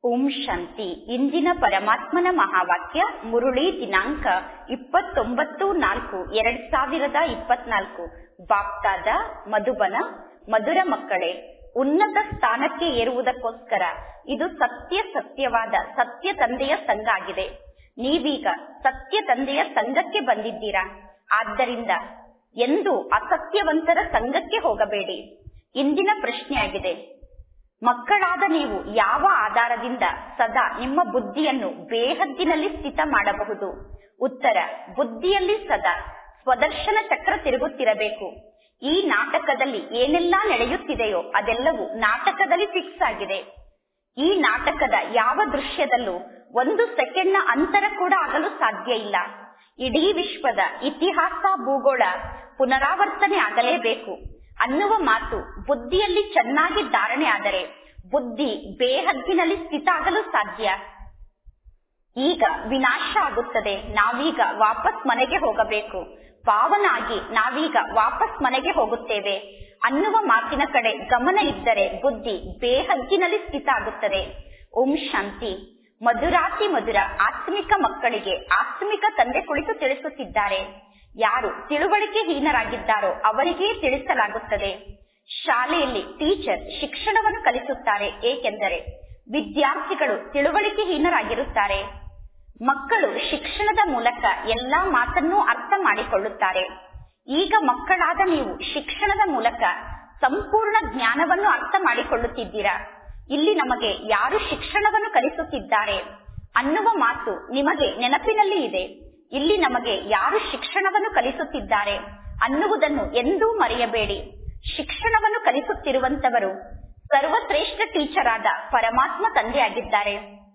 ಓಂ ಶಾಂತಿ ಇಂದಿನ ಪರಮಾತ್ಮನ ಮಹಾವಾಕ್ಯ ಮುರುಳಿ ದಿನಾಂಕ ಇಪ್ಪತ್ತೊಂಬತ್ತು ನಾಲ್ಕು ಎರಡ್ ಸಾವಿರದ ಇಪ್ಪತ್ನಾಲ್ಕು ಬಾಪ್ತಾದ ಮಧುಬನ ಮಧುರ ಮಕ್ಕಳೇ ಉನ್ನತ ಸ್ಥಾನಕ್ಕೆ ಏರುವುದಕ್ಕೋಸ್ಕರ ಇದು ಸತ್ಯ ಸತ್ಯವಾದ ಸತ್ಯ ತಂದೆಯ ಸಂಘ ಆಗಿದೆ ನೀವೀಗ ಸತ್ಯ ತಂದೆಯ ಸಂಘಕ್ಕೆ ಬಂದಿದ್ದೀರಾ ಆದ್ದರಿಂದ ಎಂದು ಅಸತ್ಯವಂತರ ಸಂಘಕ್ಕೆ ಹೋಗಬೇಡಿ ಇಂದಿನ ಪ್ರಶ್ನೆಯಾಗಿದೆ ಮಕ್ಕಳಾದ ನೀವು ಯಾವ ಆಧಾರದಿಂದ ಸದಾ ನಿಮ್ಮ ಬುದ್ಧಿಯನ್ನು ಬೇಹದ್ದಿನಲ್ಲಿ ಸ್ಥಿತ ಮಾಡಬಹುದು ಉತ್ತರ ಬುದ್ಧಿಯಲ್ಲಿ ಸದಾ ಸ್ವದರ್ಶನ ಚಕ್ರ ತಿರುಗುತ್ತಿರಬೇಕು ಈ ನಾಟಕದಲ್ಲಿ ಏನೆಲ್ಲಾ ನಡೆಯುತ್ತಿದೆಯೋ ಅದೆಲ್ಲವೂ ನಾಟಕದಲ್ಲಿ ಫಿಕ್ಸ್ ಆಗಿದೆ ಈ ನಾಟಕದ ಯಾವ ದೃಶ್ಯದಲ್ಲೂ ಒಂದು ಸೆಕೆಂಡ್ನ ಅಂತರ ಕೂಡ ಆಗಲು ಸಾಧ್ಯ ಇಲ್ಲ ಇಡೀ ವಿಶ್ವದ ಇತಿಹಾಸ ಭೂಗೋಳ ಪುನರಾವರ್ತನೆ ಆಗಲೇಬೇಕು ಅನ್ನುವ ಮಾತು ಬುದ್ಧಿಯಲ್ಲಿ ಚೆನ್ನಾಗಿ ಧಾರಣೆ ಆದರೆ ಬುದ್ಧಿ ಬೇಹದ್ದಿನಲ್ಲಿ ಸ್ಥಿತ ಆಗಲು ಸಾಧ್ಯ ಈಗ ವಿನಾಶ ಆಗುತ್ತದೆ ನಾವೀಗ ವಾಪಸ್ ಮನೆಗೆ ಹೋಗಬೇಕು ಪಾವನ ಆಗಿ ನಾವೀಗ ವಾಪಸ್ ಮನೆಗೆ ಹೋಗುತ್ತೇವೆ ಅನ್ನುವ ಮಾತಿನ ಕಡೆ ಗಮನ ಇದ್ದರೆ ಬುದ್ಧಿ ಬೇಹದ್ದಿನಲ್ಲಿ ಸ್ಥಿತ ಆಗುತ್ತದೆ ಓಂ ಶಾಂತಿ ಮಧುರಾತಿ ಮಧುರ ಆತ್ಮಿಕ ಮಕ್ಕಳಿಗೆ ಆತ್ಮಿಕ ತಂದೆ ಕುಳಿತು ತಿಳಿಸುತ್ತಿದ್ದಾರೆ ಯಾರು ತಿಳುವಳಿಕೆ ಹೀನರಾಗಿದ್ದಾರೋ ಅವರಿಗೇ ತಿಳಿಸಲಾಗುತ್ತದೆ ಶಾಲೆಯಲ್ಲಿ ಟೀಚರ್ ಶಿಕ್ಷಣವನ್ನು ಕಲಿಸುತ್ತಾರೆ ಏಕೆಂದರೆ ವಿದ್ಯಾರ್ಥಿಗಳು ತಿಳುವಳಿಕೆ ಹೀನರಾಗಿರುತ್ತಾರೆ ಮಕ್ಕಳು ಶಿಕ್ಷಣದ ಮೂಲಕ ಎಲ್ಲಾ ಮಾತನ್ನೂ ಅರ್ಥ ಮಾಡಿಕೊಳ್ಳುತ್ತಾರೆ ಈಗ ಮಕ್ಕಳಾದ ನೀವು ಶಿಕ್ಷಣದ ಮೂಲಕ ಸಂಪೂರ್ಣ ಜ್ಞಾನವನ್ನು ಅರ್ಥ ಮಾಡಿಕೊಳ್ಳುತ್ತಿದ್ದೀರಾ ಇಲ್ಲಿ ನಮಗೆ ಯಾರು ಶಿಕ್ಷಣವನ್ನು ಕಲಿಸುತ್ತಿದ್ದಾರೆ ಅನ್ನುವ ಮಾತು ನಿಮಗೆ ನೆನಪಿನಲ್ಲಿ ಇದೆ ಇಲ್ಲಿ ನಮಗೆ ಯಾರು ಶಿಕ್ಷಣವನ್ನು ಕಲಿಸುತ್ತಿದ್ದಾರೆ ಅನ್ನುವುದನ್ನು ಎಂದೂ ಮರೆಯಬೇಡಿ ಶಿಕ್ಷಣವನ್ನು ಕಲಿಸುತ್ತಿರುವಂತವರು ಸರ್ವಶ್ರೇಷ್ಠ ಟೀಚರ್ ಆದ ಪರಮಾತ್ಮ ತಂದೆಯಾಗಿದ್ದಾರೆ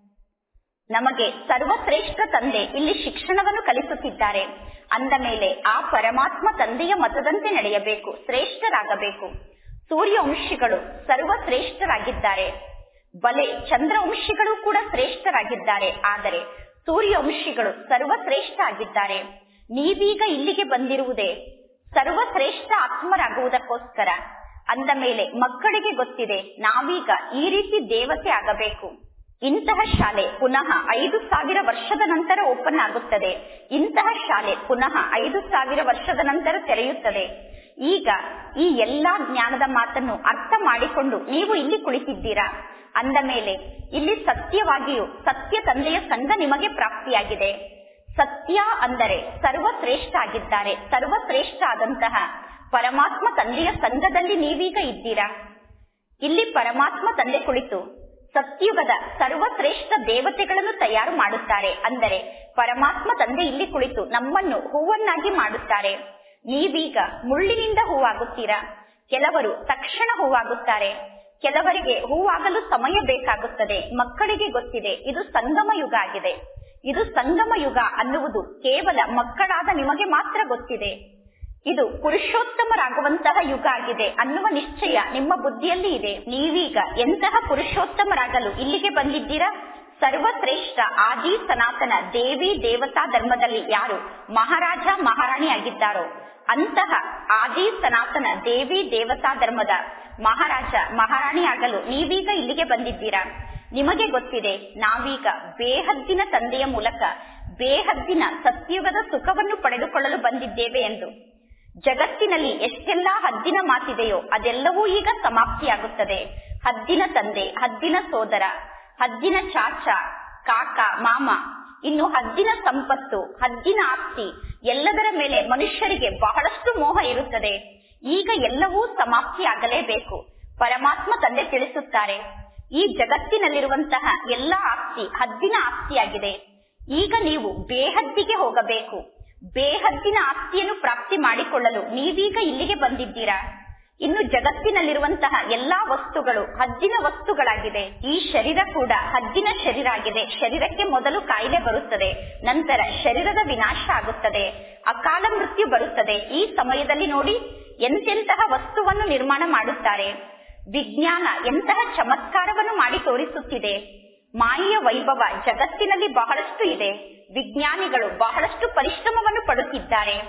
ನಮಗೆ ಸರ್ವಶ್ರೇಷ್ಠ ತಂದೆ ಇಲ್ಲಿ ಶಿಕ್ಷಣವನ್ನು ಕಲಿಸುತ್ತಿದ್ದಾರೆ ಅಂದ ಮೇಲೆ ಆ ಪರಮಾತ್ಮ ತಂದೆಯ ಮತದಂತೆ ನಡೆಯಬೇಕು ಶ್ರೇಷ್ಠರಾಗಬೇಕು ಸೂರ್ಯವಂಶಿಗಳು ಸರ್ವಶ್ರೇಷ್ಠರಾಗಿದ್ದಾರೆ ಬಲೆ ಚಂದ್ರವಂಶಿಗಳು ಕೂಡ ಶ್ರೇಷ್ಠರಾಗಿದ್ದಾರೆ ಆದರೆ ಸೂರ್ಯವಂಶಿಗಳು ಸರ್ವಶ್ರೇಷ್ಠ ಆಗಿದ್ದಾರೆ ನೀವೀಗ ಇಲ್ಲಿಗೆ ಬಂದಿರುವುದೇ ಸರ್ವಶ್ರೇಷ್ಠ ಆತ್ಮರಾಗುವುದಕ್ಕೋಸ್ಕರ ಅಂದ ಮೇಲೆ ಮಕ್ಕಳಿಗೆ ಗೊತ್ತಿದೆ ನಾವೀಗ ಈ ರೀತಿ ದೇವತೆ ಆಗಬೇಕು ಇಂತಹ ಶಾಲೆ ಪುನಃ ಐದು ಸಾವಿರ ವರ್ಷದ ನಂತರ ಓಪನ್ ಆಗುತ್ತದೆ ಇಂತಹ ಶಾಲೆ ಪುನಃ ಐದು ಸಾವಿರ ವರ್ಷದ ನಂತರ ತೆರೆಯುತ್ತದೆ ಈಗ ಈ ಎಲ್ಲಾ ಜ್ಞಾನದ ಮಾತನ್ನು ಅರ್ಥ ಮಾಡಿಕೊಂಡು ನೀವು ಇಲ್ಲಿ ಕುಳಿತಿದ್ದೀರಾ ಅಂದ ಮೇಲೆ ಇಲ್ಲಿ ಸತ್ಯವಾಗಿಯೂ ಸತ್ಯ ತಂದೆಯ ಸಂಘ ನಿಮಗೆ ಪ್ರಾಪ್ತಿಯಾಗಿದೆ ಸತ್ಯ ಅಂದರೆ ಸರ್ವಶ್ರೇಷ್ಠ ಆಗಿದ್ದಾರೆ ಸರ್ವಶ್ರೇಷ್ಠ ಆದಂತಹ ಪರಮಾತ್ಮ ತಂದೆಯ ಸಂಘದಲ್ಲಿ ನೀವೀಗ ಇದ್ದೀರಾ ಇಲ್ಲಿ ಪರಮಾತ್ಮ ತಂದೆ ಕುಳಿತು ಸತ್ಯುಗದ ಸರ್ವಶ್ರೇಷ್ಠ ದೇವತೆಗಳನ್ನು ತಯಾರು ಮಾಡುತ್ತಾರೆ ಅಂದರೆ ಪರಮಾತ್ಮ ತಂದೆ ಇಲ್ಲಿ ಕುಳಿತು ನಮ್ಮನ್ನು ಹೂವನ್ನಾಗಿ ಮಾಡುತ್ತಾರೆ ನೀವೀಗ ಮುಳ್ಳಿನಿಂದ ಹೂವಾಗುತ್ತೀರಾ ಕೆಲವರು ತಕ್ಷಣ ಹೂವಾಗುತ್ತಾರೆ ಕೆಲವರಿಗೆ ಹೂವಾಗಲು ಸಮಯ ಬೇಕಾಗುತ್ತದೆ ಮಕ್ಕಳಿಗೆ ಗೊತ್ತಿದೆ ಇದು ಸಂಗಮ ಯುಗ ಆಗಿದೆ ಇದು ಸಂಗಮ ಯುಗ ಅನ್ನುವುದು ಕೇವಲ ಮಕ್ಕಳಾದ ನಿಮಗೆ ಮಾತ್ರ ಗೊತ್ತಿದೆ ಇದು ಪುರುಷೋತ್ತಮರಾಗುವಂತಹ ಯುಗ ಆಗಿದೆ ಅನ್ನುವ ನಿಶ್ಚಯ ನಿಮ್ಮ ಬುದ್ಧಿಯಲ್ಲಿ ಇದೆ ನೀವೀಗ ಎಂತಹ ಪುರುಷೋತ್ತಮರಾಗಲು ಇಲ್ಲಿಗೆ ಬಂದಿದ್ದೀರಾ ಸರ್ವಶ್ರೇಷ್ಠ ಆದಿ ಸನಾತನ ದೇವಿ ದೇವತಾ ಧರ್ಮದಲ್ಲಿ ಯಾರು ಮಹಾರಾಜ ಮಹಾರಾಣಿ ಆಗಿದ್ದಾರೋ ಅಂತಹ ಆದಿ ಸನಾತನ ದೇವಿ ದೇವತಾ ಧರ್ಮದ ಮಹಾರಾಜ ಮಹಾರಾಣಿ ಆಗಲು ನೀವೀಗ ಇಲ್ಲಿಗೆ ಬಂದಿದ್ದೀರಾ ನಿಮಗೆ ಗೊತ್ತಿದೆ ನಾವೀಗ ಬೇಹದ್ದಿನ ತಂದೆಯ ಮೂಲಕ ಬೇಹದ್ದಿನ ಸತ್ಯುಗದ ಸುಖವನ್ನು ಪಡೆದುಕೊಳ್ಳಲು ಬಂದಿದ್ದೇವೆ ಎಂದು ಜಗತ್ತಿನಲ್ಲಿ ಎಷ್ಟೆಲ್ಲಾ ಹದ್ದಿನ ಮಾತಿದೆಯೋ ಅದೆಲ್ಲವೂ ಈಗ ಸಮಾಪ್ತಿಯಾಗುತ್ತದೆ ಹದ್ದಿನ ತಂದೆ ಹದ್ದಿನ ಸೋದರ ಹದ್ದಿನ ಚಾಚ ಕಾಕ ಮಾಮ ಇನ್ನು ಹದ್ದಿನ ಸಂಪತ್ತು ಹದ್ದಿನ ಆಸ್ತಿ ಎಲ್ಲದರ ಮೇಲೆ ಮನುಷ್ಯರಿಗೆ ಬಹಳಷ್ಟು ಮೋಹ ಇರುತ್ತದೆ ಈಗ ಎಲ್ಲವೂ ಸಮಾಪ್ತಿಯಾಗಲೇಬೇಕು ಪರಮಾತ್ಮ ತಂದೆ ತಿಳಿಸುತ್ತಾರೆ ಈ ಜಗತ್ತಿನಲ್ಲಿರುವಂತಹ ಎಲ್ಲಾ ಆಸ್ತಿ ಹದ್ದಿನ ಆಸ್ತಿಯಾಗಿದೆ ಈಗ ನೀವು ಬೇಹದ್ದಿಗೆ ಹೋಗಬೇಕು ಬೇಹದ್ದಿನ ಆಸ್ತಿಯನ್ನು ಪ್ರಾಪ್ತಿ ಮಾಡಿಕೊಳ್ಳಲು ನೀವೀಗ ಇಲ್ಲಿಗೆ ಬಂದಿದ್ದೀರಾ ಇನ್ನು ಜಗತ್ತಿನಲ್ಲಿರುವಂತಹ ಎಲ್ಲಾ ವಸ್ತುಗಳು ಹದ್ದಿನ ವಸ್ತುಗಳಾಗಿದೆ ಈ ಶರೀರ ಕೂಡ ಹದ್ದಿನ ಶರೀರ ಆಗಿದೆ ಶರೀರಕ್ಕೆ ಮೊದಲು ಕಾಯಿಲೆ ಬರುತ್ತದೆ ನಂತರ ಶರೀರದ ವಿನಾಶ ಆಗುತ್ತದೆ ಅಕಾಲ ಮೃತ್ಯು ಬರುತ್ತದೆ ಈ ಸಮಯದಲ್ಲಿ ನೋಡಿ ಎಂತೆಂತಹ ವಸ್ತುವನ್ನು ನಿರ್ಮಾಣ ಮಾಡುತ್ತಾರೆ ವಿಜ್ಞಾನ ಎಂತಹ ಚಮತ್ಕಾರವನ್ನು ಮಾಡಿ ತೋರಿಸುತ್ತಿದೆ ಮಾಯೆಯ ವೈಭವ ಜಗತ್ತಿನಲ್ಲಿ ಬಹಳಷ್ಟು ಇದೆ ವಿಜ್ಞಾನಿಗಳು ಬಹಳಷ್ಟು ಪರಿಶ್ರಮವನ್ನು ಪಡುತ್ತಿದ್ದಾರೆ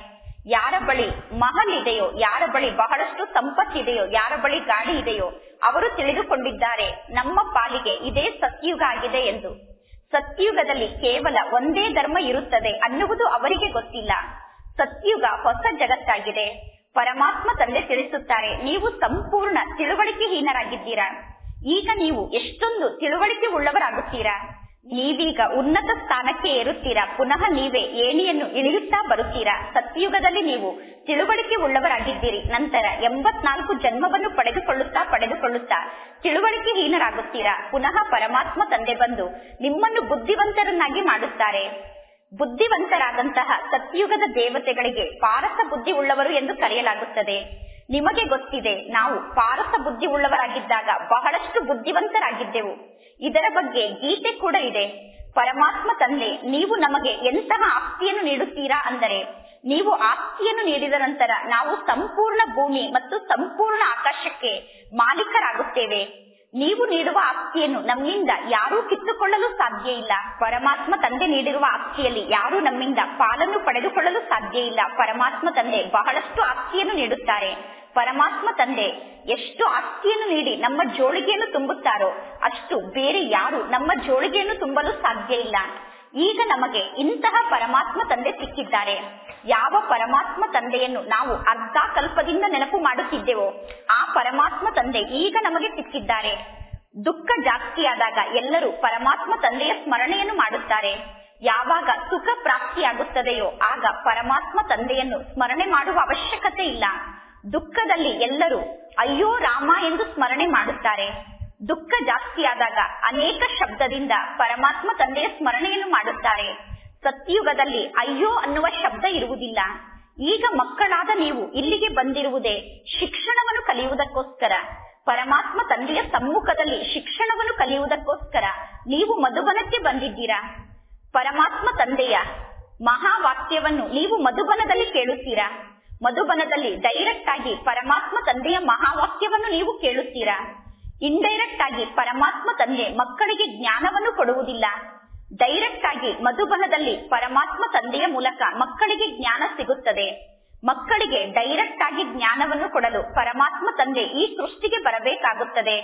ಯಾರ ಬಳಿ ಮಹಲ್ ಇದೆಯೋ ಯಾರ ಬಳಿ ಬಹಳಷ್ಟು ಸಂಪತ್ತಿದೆಯೋ ಯಾರ ಬಳಿ ಗಾಡಿ ಇದೆಯೋ ಅವರು ತಿಳಿದುಕೊಂಡಿದ್ದಾರೆ ನಮ್ಮ ಪಾಲಿಗೆ ಇದೇ ಸತ್ಯುಗ ಆಗಿದೆ ಎಂದು ಸತ್ಯುಗದಲ್ಲಿ ಕೇವಲ ಒಂದೇ ಧರ್ಮ ಇರುತ್ತದೆ ಅನ್ನುವುದು ಅವರಿಗೆ ಗೊತ್ತಿಲ್ಲ ಸತ್ಯುಗ ಹೊಸ ಜಗತ್ತಾಗಿದೆ ಪರಮಾತ್ಮ ತಂದೆ ತಿಳಿಸುತ್ತಾರೆ ನೀವು ಸಂಪೂರ್ಣ ತಿಳುವಳಿಕೆಹೀನರಾಗಿದ್ದೀರಾ ಈಗ ನೀವು ಎಷ್ಟೊಂದು ತಿಳುವಳಿಕೆ ಉಳ್ಳವರಾಗುತ್ತೀರಾ ನೀವೀಗ ಉನ್ನತ ಸ್ಥಾನಕ್ಕೆ ಏರುತ್ತೀರಾ ಪುನಃ ನೀವೇ ಏಣಿಯನ್ನು ಇಳಿಯುತ್ತಾ ಬರುತ್ತೀರಾ ಸತ್ಯಯುಗದಲ್ಲಿ ನೀವು ತಿಳುವಳಿಕೆ ಉಳ್ಳವರಾಗಿದ್ದೀರಿ ನಂತರ ಎಂಬತ್ನಾಲ್ಕು ಜನ್ಮವನ್ನು ಪಡೆದುಕೊಳ್ಳುತ್ತಾ ಪಡೆದುಕೊಳ್ಳುತ್ತಾ ತಿಳುವಳಿಕೆಹೀನರಾಗುತ್ತೀರಾ ಪುನಃ ಪರಮಾತ್ಮ ತಂದೆ ಬಂದು ನಿಮ್ಮನ್ನು ಬುದ್ಧಿವಂತರನ್ನಾಗಿ ಮಾಡುತ್ತಾರೆ ಬುದ್ಧಿವಂತರಾದಂತಹ ಸತ್ಯುಗದ ದೇವತೆಗಳಿಗೆ ಪಾರಸ ಬುದ್ಧಿ ಉಳ್ಳವರು ಎಂದು ಕರೆಯಲಾಗುತ್ತದೆ ನಿಮಗೆ ಗೊತ್ತಿದೆ ನಾವು ಪಾರಸ ಬುದ್ಧಿ ಉಳ್ಳವರಾಗಿದ್ದಾಗ ಬಹಳಷ್ಟು ಬುದ್ಧಿವಂತರಾಗಿದ್ದೆವು ಇದರ ಬಗ್ಗೆ ಗೀತೆ ಕೂಡ ಇದೆ ಪರಮಾತ್ಮ ತಂದೆ ನೀವು ನಮಗೆ ಎಂತಹ ಆಸ್ತಿಯನ್ನು ನೀಡುತ್ತೀರಾ ಅಂದರೆ ನೀವು ಆಸ್ತಿಯನ್ನು ನೀಡಿದ ನಂತರ ನಾವು ಸಂಪೂರ್ಣ ಭೂಮಿ ಮತ್ತು ಸಂಪೂರ್ಣ ಆಕಾಶಕ್ಕೆ ಮಾಲೀಕರಾಗುತ್ತೇವೆ ನೀವು ನೀಡುವ ಆಸ್ತಿಯನ್ನು ನಮ್ಮಿಂದ ಯಾರೂ ಕಿತ್ತುಕೊಳ್ಳಲು ಸಾಧ್ಯ ಇಲ್ಲ ಪರಮಾತ್ಮ ತಂದೆ ನೀಡಿರುವ ಆಸ್ತಿಯಲ್ಲಿ ಯಾರೂ ನಮ್ಮಿಂದ ಪಾಲನ್ನು ಪಡೆದುಕೊಳ್ಳಲು ಸಾಧ್ಯ ಇಲ್ಲ ಪರಮಾತ್ಮ ತಂದೆ ಬಹಳಷ್ಟು ಆಸ್ತಿಯನ್ನು ನೀಡುತ್ತಾರೆ ಪರಮಾತ್ಮ ತಂದೆ ಎಷ್ಟು ಆಸ್ತಿಯನ್ನು ನೀಡಿ ನಮ್ಮ ಜೋಳಿಗೆಯನ್ನು ತುಂಬುತ್ತಾರೋ ಅಷ್ಟು ಬೇರೆ ಯಾರು ನಮ್ಮ ಜೋಳಿಗೆಯನ್ನು ತುಂಬಲು ಸಾಧ್ಯ ಇಲ್ಲ ಈಗ ನಮಗೆ ಇಂತಹ ಪರಮಾತ್ಮ ತಂದೆ ಸಿಕ್ಕಿದ್ದಾರೆ ಯಾವ ಪರಮಾತ್ಮ ತಂದೆಯನ್ನು ನಾವು ಅರ್ಧ ಕಲ್ಪದಿಂದ ನೆನಪು ಮಾಡುತ್ತಿದ್ದೆವೋ ಆ ಪರಮಾತ್ಮ ತಂದೆ ಈಗ ನಮಗೆ ಸಿಕ್ಕಿದ್ದಾರೆ ದುಃಖ ಜಾಸ್ತಿಯಾದಾಗ ಎಲ್ಲರೂ ಪರಮಾತ್ಮ ತಂದೆಯ ಸ್ಮರಣೆಯನ್ನು ಮಾಡುತ್ತಾರೆ ಯಾವಾಗ ಸುಖ ಪ್ರಾಪ್ತಿಯಾಗುತ್ತದೆಯೋ ಆಗ ಪರಮಾತ್ಮ ತಂದೆಯನ್ನು ಸ್ಮರಣೆ ಮಾಡುವ ಅವಶ್ಯಕತೆ ಇಲ್ಲ ದುಃಖದಲ್ಲಿ ಎಲ್ಲರೂ ಅಯ್ಯೋ ರಾಮ ಎಂದು ಸ್ಮರಣೆ ಮಾಡುತ್ತಾರೆ ದುಃಖ ಜಾಸ್ತಿಯಾದಾಗ ಅನೇಕ ಶಬ್ದದಿಂದ ಪರಮಾತ್ಮ ತಂದೆಯ ಸ್ಮರಣೆಯನ್ನು ಮಾಡುತ್ತಾರೆ ಸತ್ಯುಗದಲ್ಲಿ ಅಯ್ಯೋ ಅನ್ನುವ ಶಬ್ದ ಇರುವುದಿಲ್ಲ ಈಗ ಮಕ್ಕಳಾದ ನೀವು ಇಲ್ಲಿಗೆ ಬಂದಿರುವುದೇ ಶಿಕ್ಷಣವನ್ನು ಕಲಿಯುವುದಕ್ಕೋಸ್ಕರ ಪರಮಾತ್ಮ ತಂದೆಯ ಸಮ್ಮುಖದಲ್ಲಿ ಶಿಕ್ಷಣವನ್ನು ಕಲಿಯುವುದಕ್ಕೋಸ್ಕರ ನೀವು ಮಧುಬನಕ್ಕೆ ಬಂದಿದ್ದೀರಾ ಪರಮಾತ್ಮ ತಂದೆಯ ಮಹಾವಾಕ್ಯವನ್ನು ನೀವು ಮಧುಬನದಲ್ಲಿ ಕೇಳುತ್ತೀರಾ ಮಧುಬನದಲ್ಲಿ ಡೈರೆಕ್ಟ್ ಆಗಿ ಪರಮಾತ್ಮ ತಂದೆಯ ಮಹಾವಾಕ್ಯವನ್ನು ನೀವು ಕೇಳುತ್ತೀರಾ ಇಂಡೈರೆಕ್ಟ್ ಆಗಿ ಪರಮಾತ್ಮ ತಂದೆ ಮಕ್ಕಳಿಗೆ ಜ್ಞಾನವನ್ನು ಕೊಡುವುದಿಲ್ಲ ಡೈರೆಕ್ಟ್ ಆಗಿ ಮಧುಬನದಲ್ಲಿ ಪರಮಾತ್ಮ ತಂದೆಯ ಮೂಲಕ ಮಕ್ಕಳಿಗೆ ಜ್ಞಾನ ಸಿಗುತ್ತದೆ ಮಕ್ಕಳಿಗೆ ಡೈರೆಕ್ಟ್ ಆಗಿ ಜ್ಞಾನವನ್ನು ಕೊಡಲು ಪರಮಾತ್ಮ ತಂದೆ ಈ ಸೃಷ್ಟಿಗೆ ಬರಬೇಕಾಗುತ್ತದೆ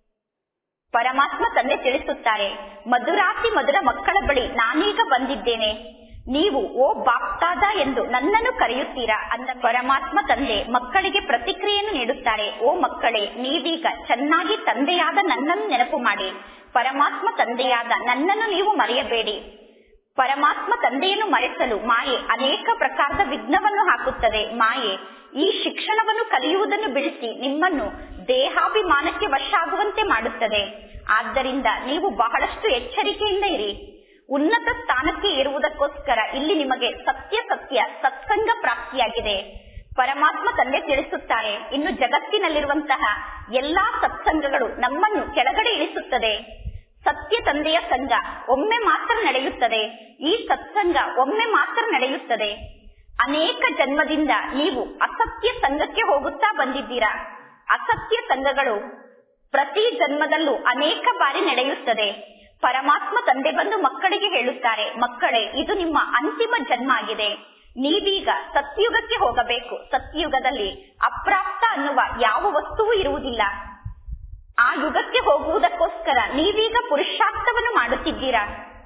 ಪರಮಾತ್ಮ ತಂದೆ ತಿಳಿಸುತ್ತಾರೆ ಮಧುರಾತಿ ಮಧುರ ಮಕ್ಕಳ ಬಳಿ ನಾನೀಗ ಬಂದಿದ್ದೇನೆ ನೀವು ಓ ಬಾಪ್ತಾದ ಎಂದು ನನ್ನನ್ನು ಕರೆಯುತ್ತೀರಾ ಅಂದ ಪರಮಾತ್ಮ ತಂದೆ ಮಕ್ಕಳಿಗೆ ಪ್ರತಿಕ್ರಿಯೆಯನ್ನು ನೀಡುತ್ತಾರೆ ಓ ಮಕ್ಕಳೇ ನೀವೀಗ ಚೆನ್ನಾಗಿ ತಂದೆಯಾದ ನನ್ನನ್ನು ನೆನಪು ಮಾಡಿ ಪರಮಾತ್ಮ ತಂದೆಯಾದ ನನ್ನನ್ನು ನೀವು ಮರೆಯಬೇಡಿ ಪರಮಾತ್ಮ ತಂದೆಯನ್ನು ಮರೆಸಲು ಮಾಯೆ ಅನೇಕ ಪ್ರಕಾರದ ವಿಘ್ನವನ್ನು ಹಾಕುತ್ತದೆ ಮಾಯೆ ಈ ಶಿಕ್ಷಣವನ್ನು ಕಲಿಯುವುದನ್ನು ಬಿಡಿಸಿ ನಿಮ್ಮನ್ನು ದೇಹಾಭಿಮಾನಕ್ಕೆ ವಶ ಆಗುವಂತೆ ಮಾಡುತ್ತದೆ ಆದ್ದರಿಂದ ನೀವು ಬಹಳಷ್ಟು ಎಚ್ಚರಿಕೆಯಿಂದ ಇರಿ ಉನ್ನತ ಸ್ಥಾನಕ್ಕೆ ಏರುವುದಕ್ಕೋಸ್ಕರ ಇಲ್ಲಿ ನಿಮಗೆ ಸತ್ಯ ಸತ್ಯ ಸತ್ಸಂಗ ಪ್ರಾಪ್ತಿಯಾಗಿದೆ ಪರಮಾತ್ಮ ತಂದೆ ತಿಳಿಸುತ್ತಾರೆ ಇನ್ನು ಜಗತ್ತಿನಲ್ಲಿರುವಂತಹ ಎಲ್ಲಾ ಸತ್ಸಂಗಗಳು ನಮ್ಮನ್ನು ಕೆಳಗಡೆ ಇಳಿಸುತ್ತದೆ ಸತ್ಯ ತಂದೆಯ ಸಂಘ ಒಮ್ಮೆ ಮಾತ್ರ ನಡೆಯುತ್ತದೆ ಈ ಸತ್ಸಂಗ ಒಮ್ಮೆ ಮಾತ್ರ ನಡೆಯುತ್ತದೆ ಅನೇಕ ಜನ್ಮದಿಂದ ನೀವು ಅಸತ್ಯ ಸಂಘಕ್ಕೆ ಹೋಗುತ್ತಾ ಬಂದಿದ್ದೀರಾ ಅಸತ್ಯ ಸಂಘಗಳು ಪ್ರತಿ ಜನ್ಮದಲ್ಲೂ ಅನೇಕ ಬಾರಿ ನಡೆಯುತ್ತದೆ ಪರಮಾತ್ಮ ತಂದೆ ಬಂದು ಮಕ್ಕಳಿಗೆ ಹೇಳುತ್ತಾರೆ ಮಕ್ಕಳೇ ಇದು ನಿಮ್ಮ ಅಂತಿಮ ಜನ್ಮ ಆಗಿದೆ ನೀವೀಗ ಸತ್ಯುಗಕ್ಕೆ ಹೋಗಬೇಕು ಸತ್ಯುಗದಲ್ಲಿ ಅಪ್ರಾಪ್ತ ಅನ್ನುವ ಯಾವ ವಸ್ತುವು ಇರುವುದಿಲ್ಲ ಆ ಯುಗಕ್ಕೆ ಹೋಗುವುದಕ್ಕೋಸ್ಕರ ನೀವೀಗ ಪುರುಷಾರ್ಥವನ್ನು ಮಾಡುತ್ತಿದ್ದೀರಾ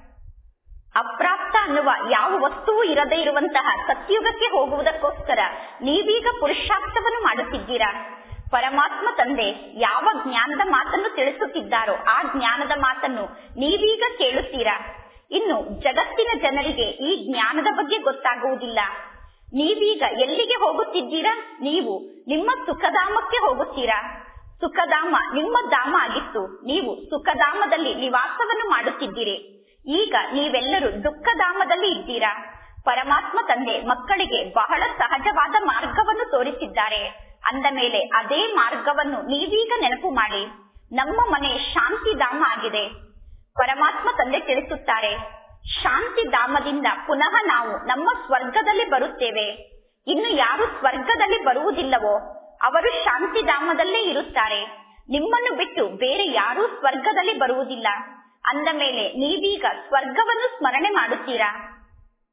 ಅಪ್ರಾಪ್ತ ಅನ್ನುವ ಯಾವ ವಸ್ತುವು ಇರದೇ ಇರುವಂತಹ ಸತ್ಯುಗಕ್ಕೆ ಹೋಗುವುದಕ್ಕೋಸ್ಕರ ನೀವೀಗ ಪುರುಷಾರ್ಥವನ್ನು ಮಾಡುತ್ತಿದ್ದೀರಾ ಪರಮಾತ್ಮ ತಂದೆ ಯಾವ ಜ್ಞಾನದ ಮಾತನ್ನು ತಿಳಿಸುತ್ತಿದ್ದಾರೋ ಆ ಜ್ಞಾನದ ಮಾತನ್ನು ನೀವೀಗ ಕೇಳುತ್ತೀರಾ ಇನ್ನು ಜಗತ್ತಿನ ಜನರಿಗೆ ಈ ಜ್ಞಾನದ ಬಗ್ಗೆ ಗೊತ್ತಾಗುವುದಿಲ್ಲ ನೀವೀಗ ಎಲ್ಲಿಗೆ ಹೋಗುತ್ತಿದ್ದೀರಾ ನೀವು ನಿಮ್ಮ ಸುಖಧಾಮಕ್ಕೆ ಹೋಗುತ್ತೀರಾ ಸುಖಧಾಮ ನಿಮ್ಮ ಧಾಮ ಆಗಿತ್ತು ನೀವು ಸುಖಧಾಮದಲ್ಲಿ ನಿವಾಸವನ್ನು ಮಾಡುತ್ತಿದ್ದೀರಿ ಈಗ ನೀವೆಲ್ಲರೂ ದುಃಖಧಾಮದಲ್ಲಿ ಇದ್ದೀರಾ ಪರಮಾತ್ಮ ತಂದೆ ಮಕ್ಕಳಿಗೆ ಬಹಳ ಸಹಜವಾದ ಮಾರ್ಗವನ್ನು ತೋರಿಸಿದ್ದಾರೆ ಅಂದ ಮೇಲೆ ಅದೇ ಮಾರ್ಗವನ್ನು ನೀವೀಗ ನೆನಪು ಮಾಡಿ ನಮ್ಮ ಮನೆ ಶಾಂತಿಧಾಮ ಆಗಿದೆ ಪರಮಾತ್ಮ ತಂದೆ ತಿಳಿಸುತ್ತಾರೆ ಶಾಂತಿಧಾಮದಿಂದ ಪುನಃ ನಾವು ನಮ್ಮ ಸ್ವರ್ಗದಲ್ಲಿ ಬರುತ್ತೇವೆ ಇನ್ನು ಯಾರು ಸ್ವರ್ಗದಲ್ಲಿ ಬರುವುದಿಲ್ಲವೋ ಅವರು ಶಾಂತಿಧಾಮದಲ್ಲೇ ಇರುತ್ತಾರೆ ನಿಮ್ಮನ್ನು ಬಿಟ್ಟು ಬೇರೆ ಯಾರೂ ಸ್ವರ್ಗದಲ್ಲಿ ಬರುವುದಿಲ್ಲ ಅಂದ ಮೇಲೆ ನೀವೀಗ ಸ್ವರ್ಗವನ್ನು ಸ್ಮರಣೆ ಮಾಡುತ್ತೀರಾ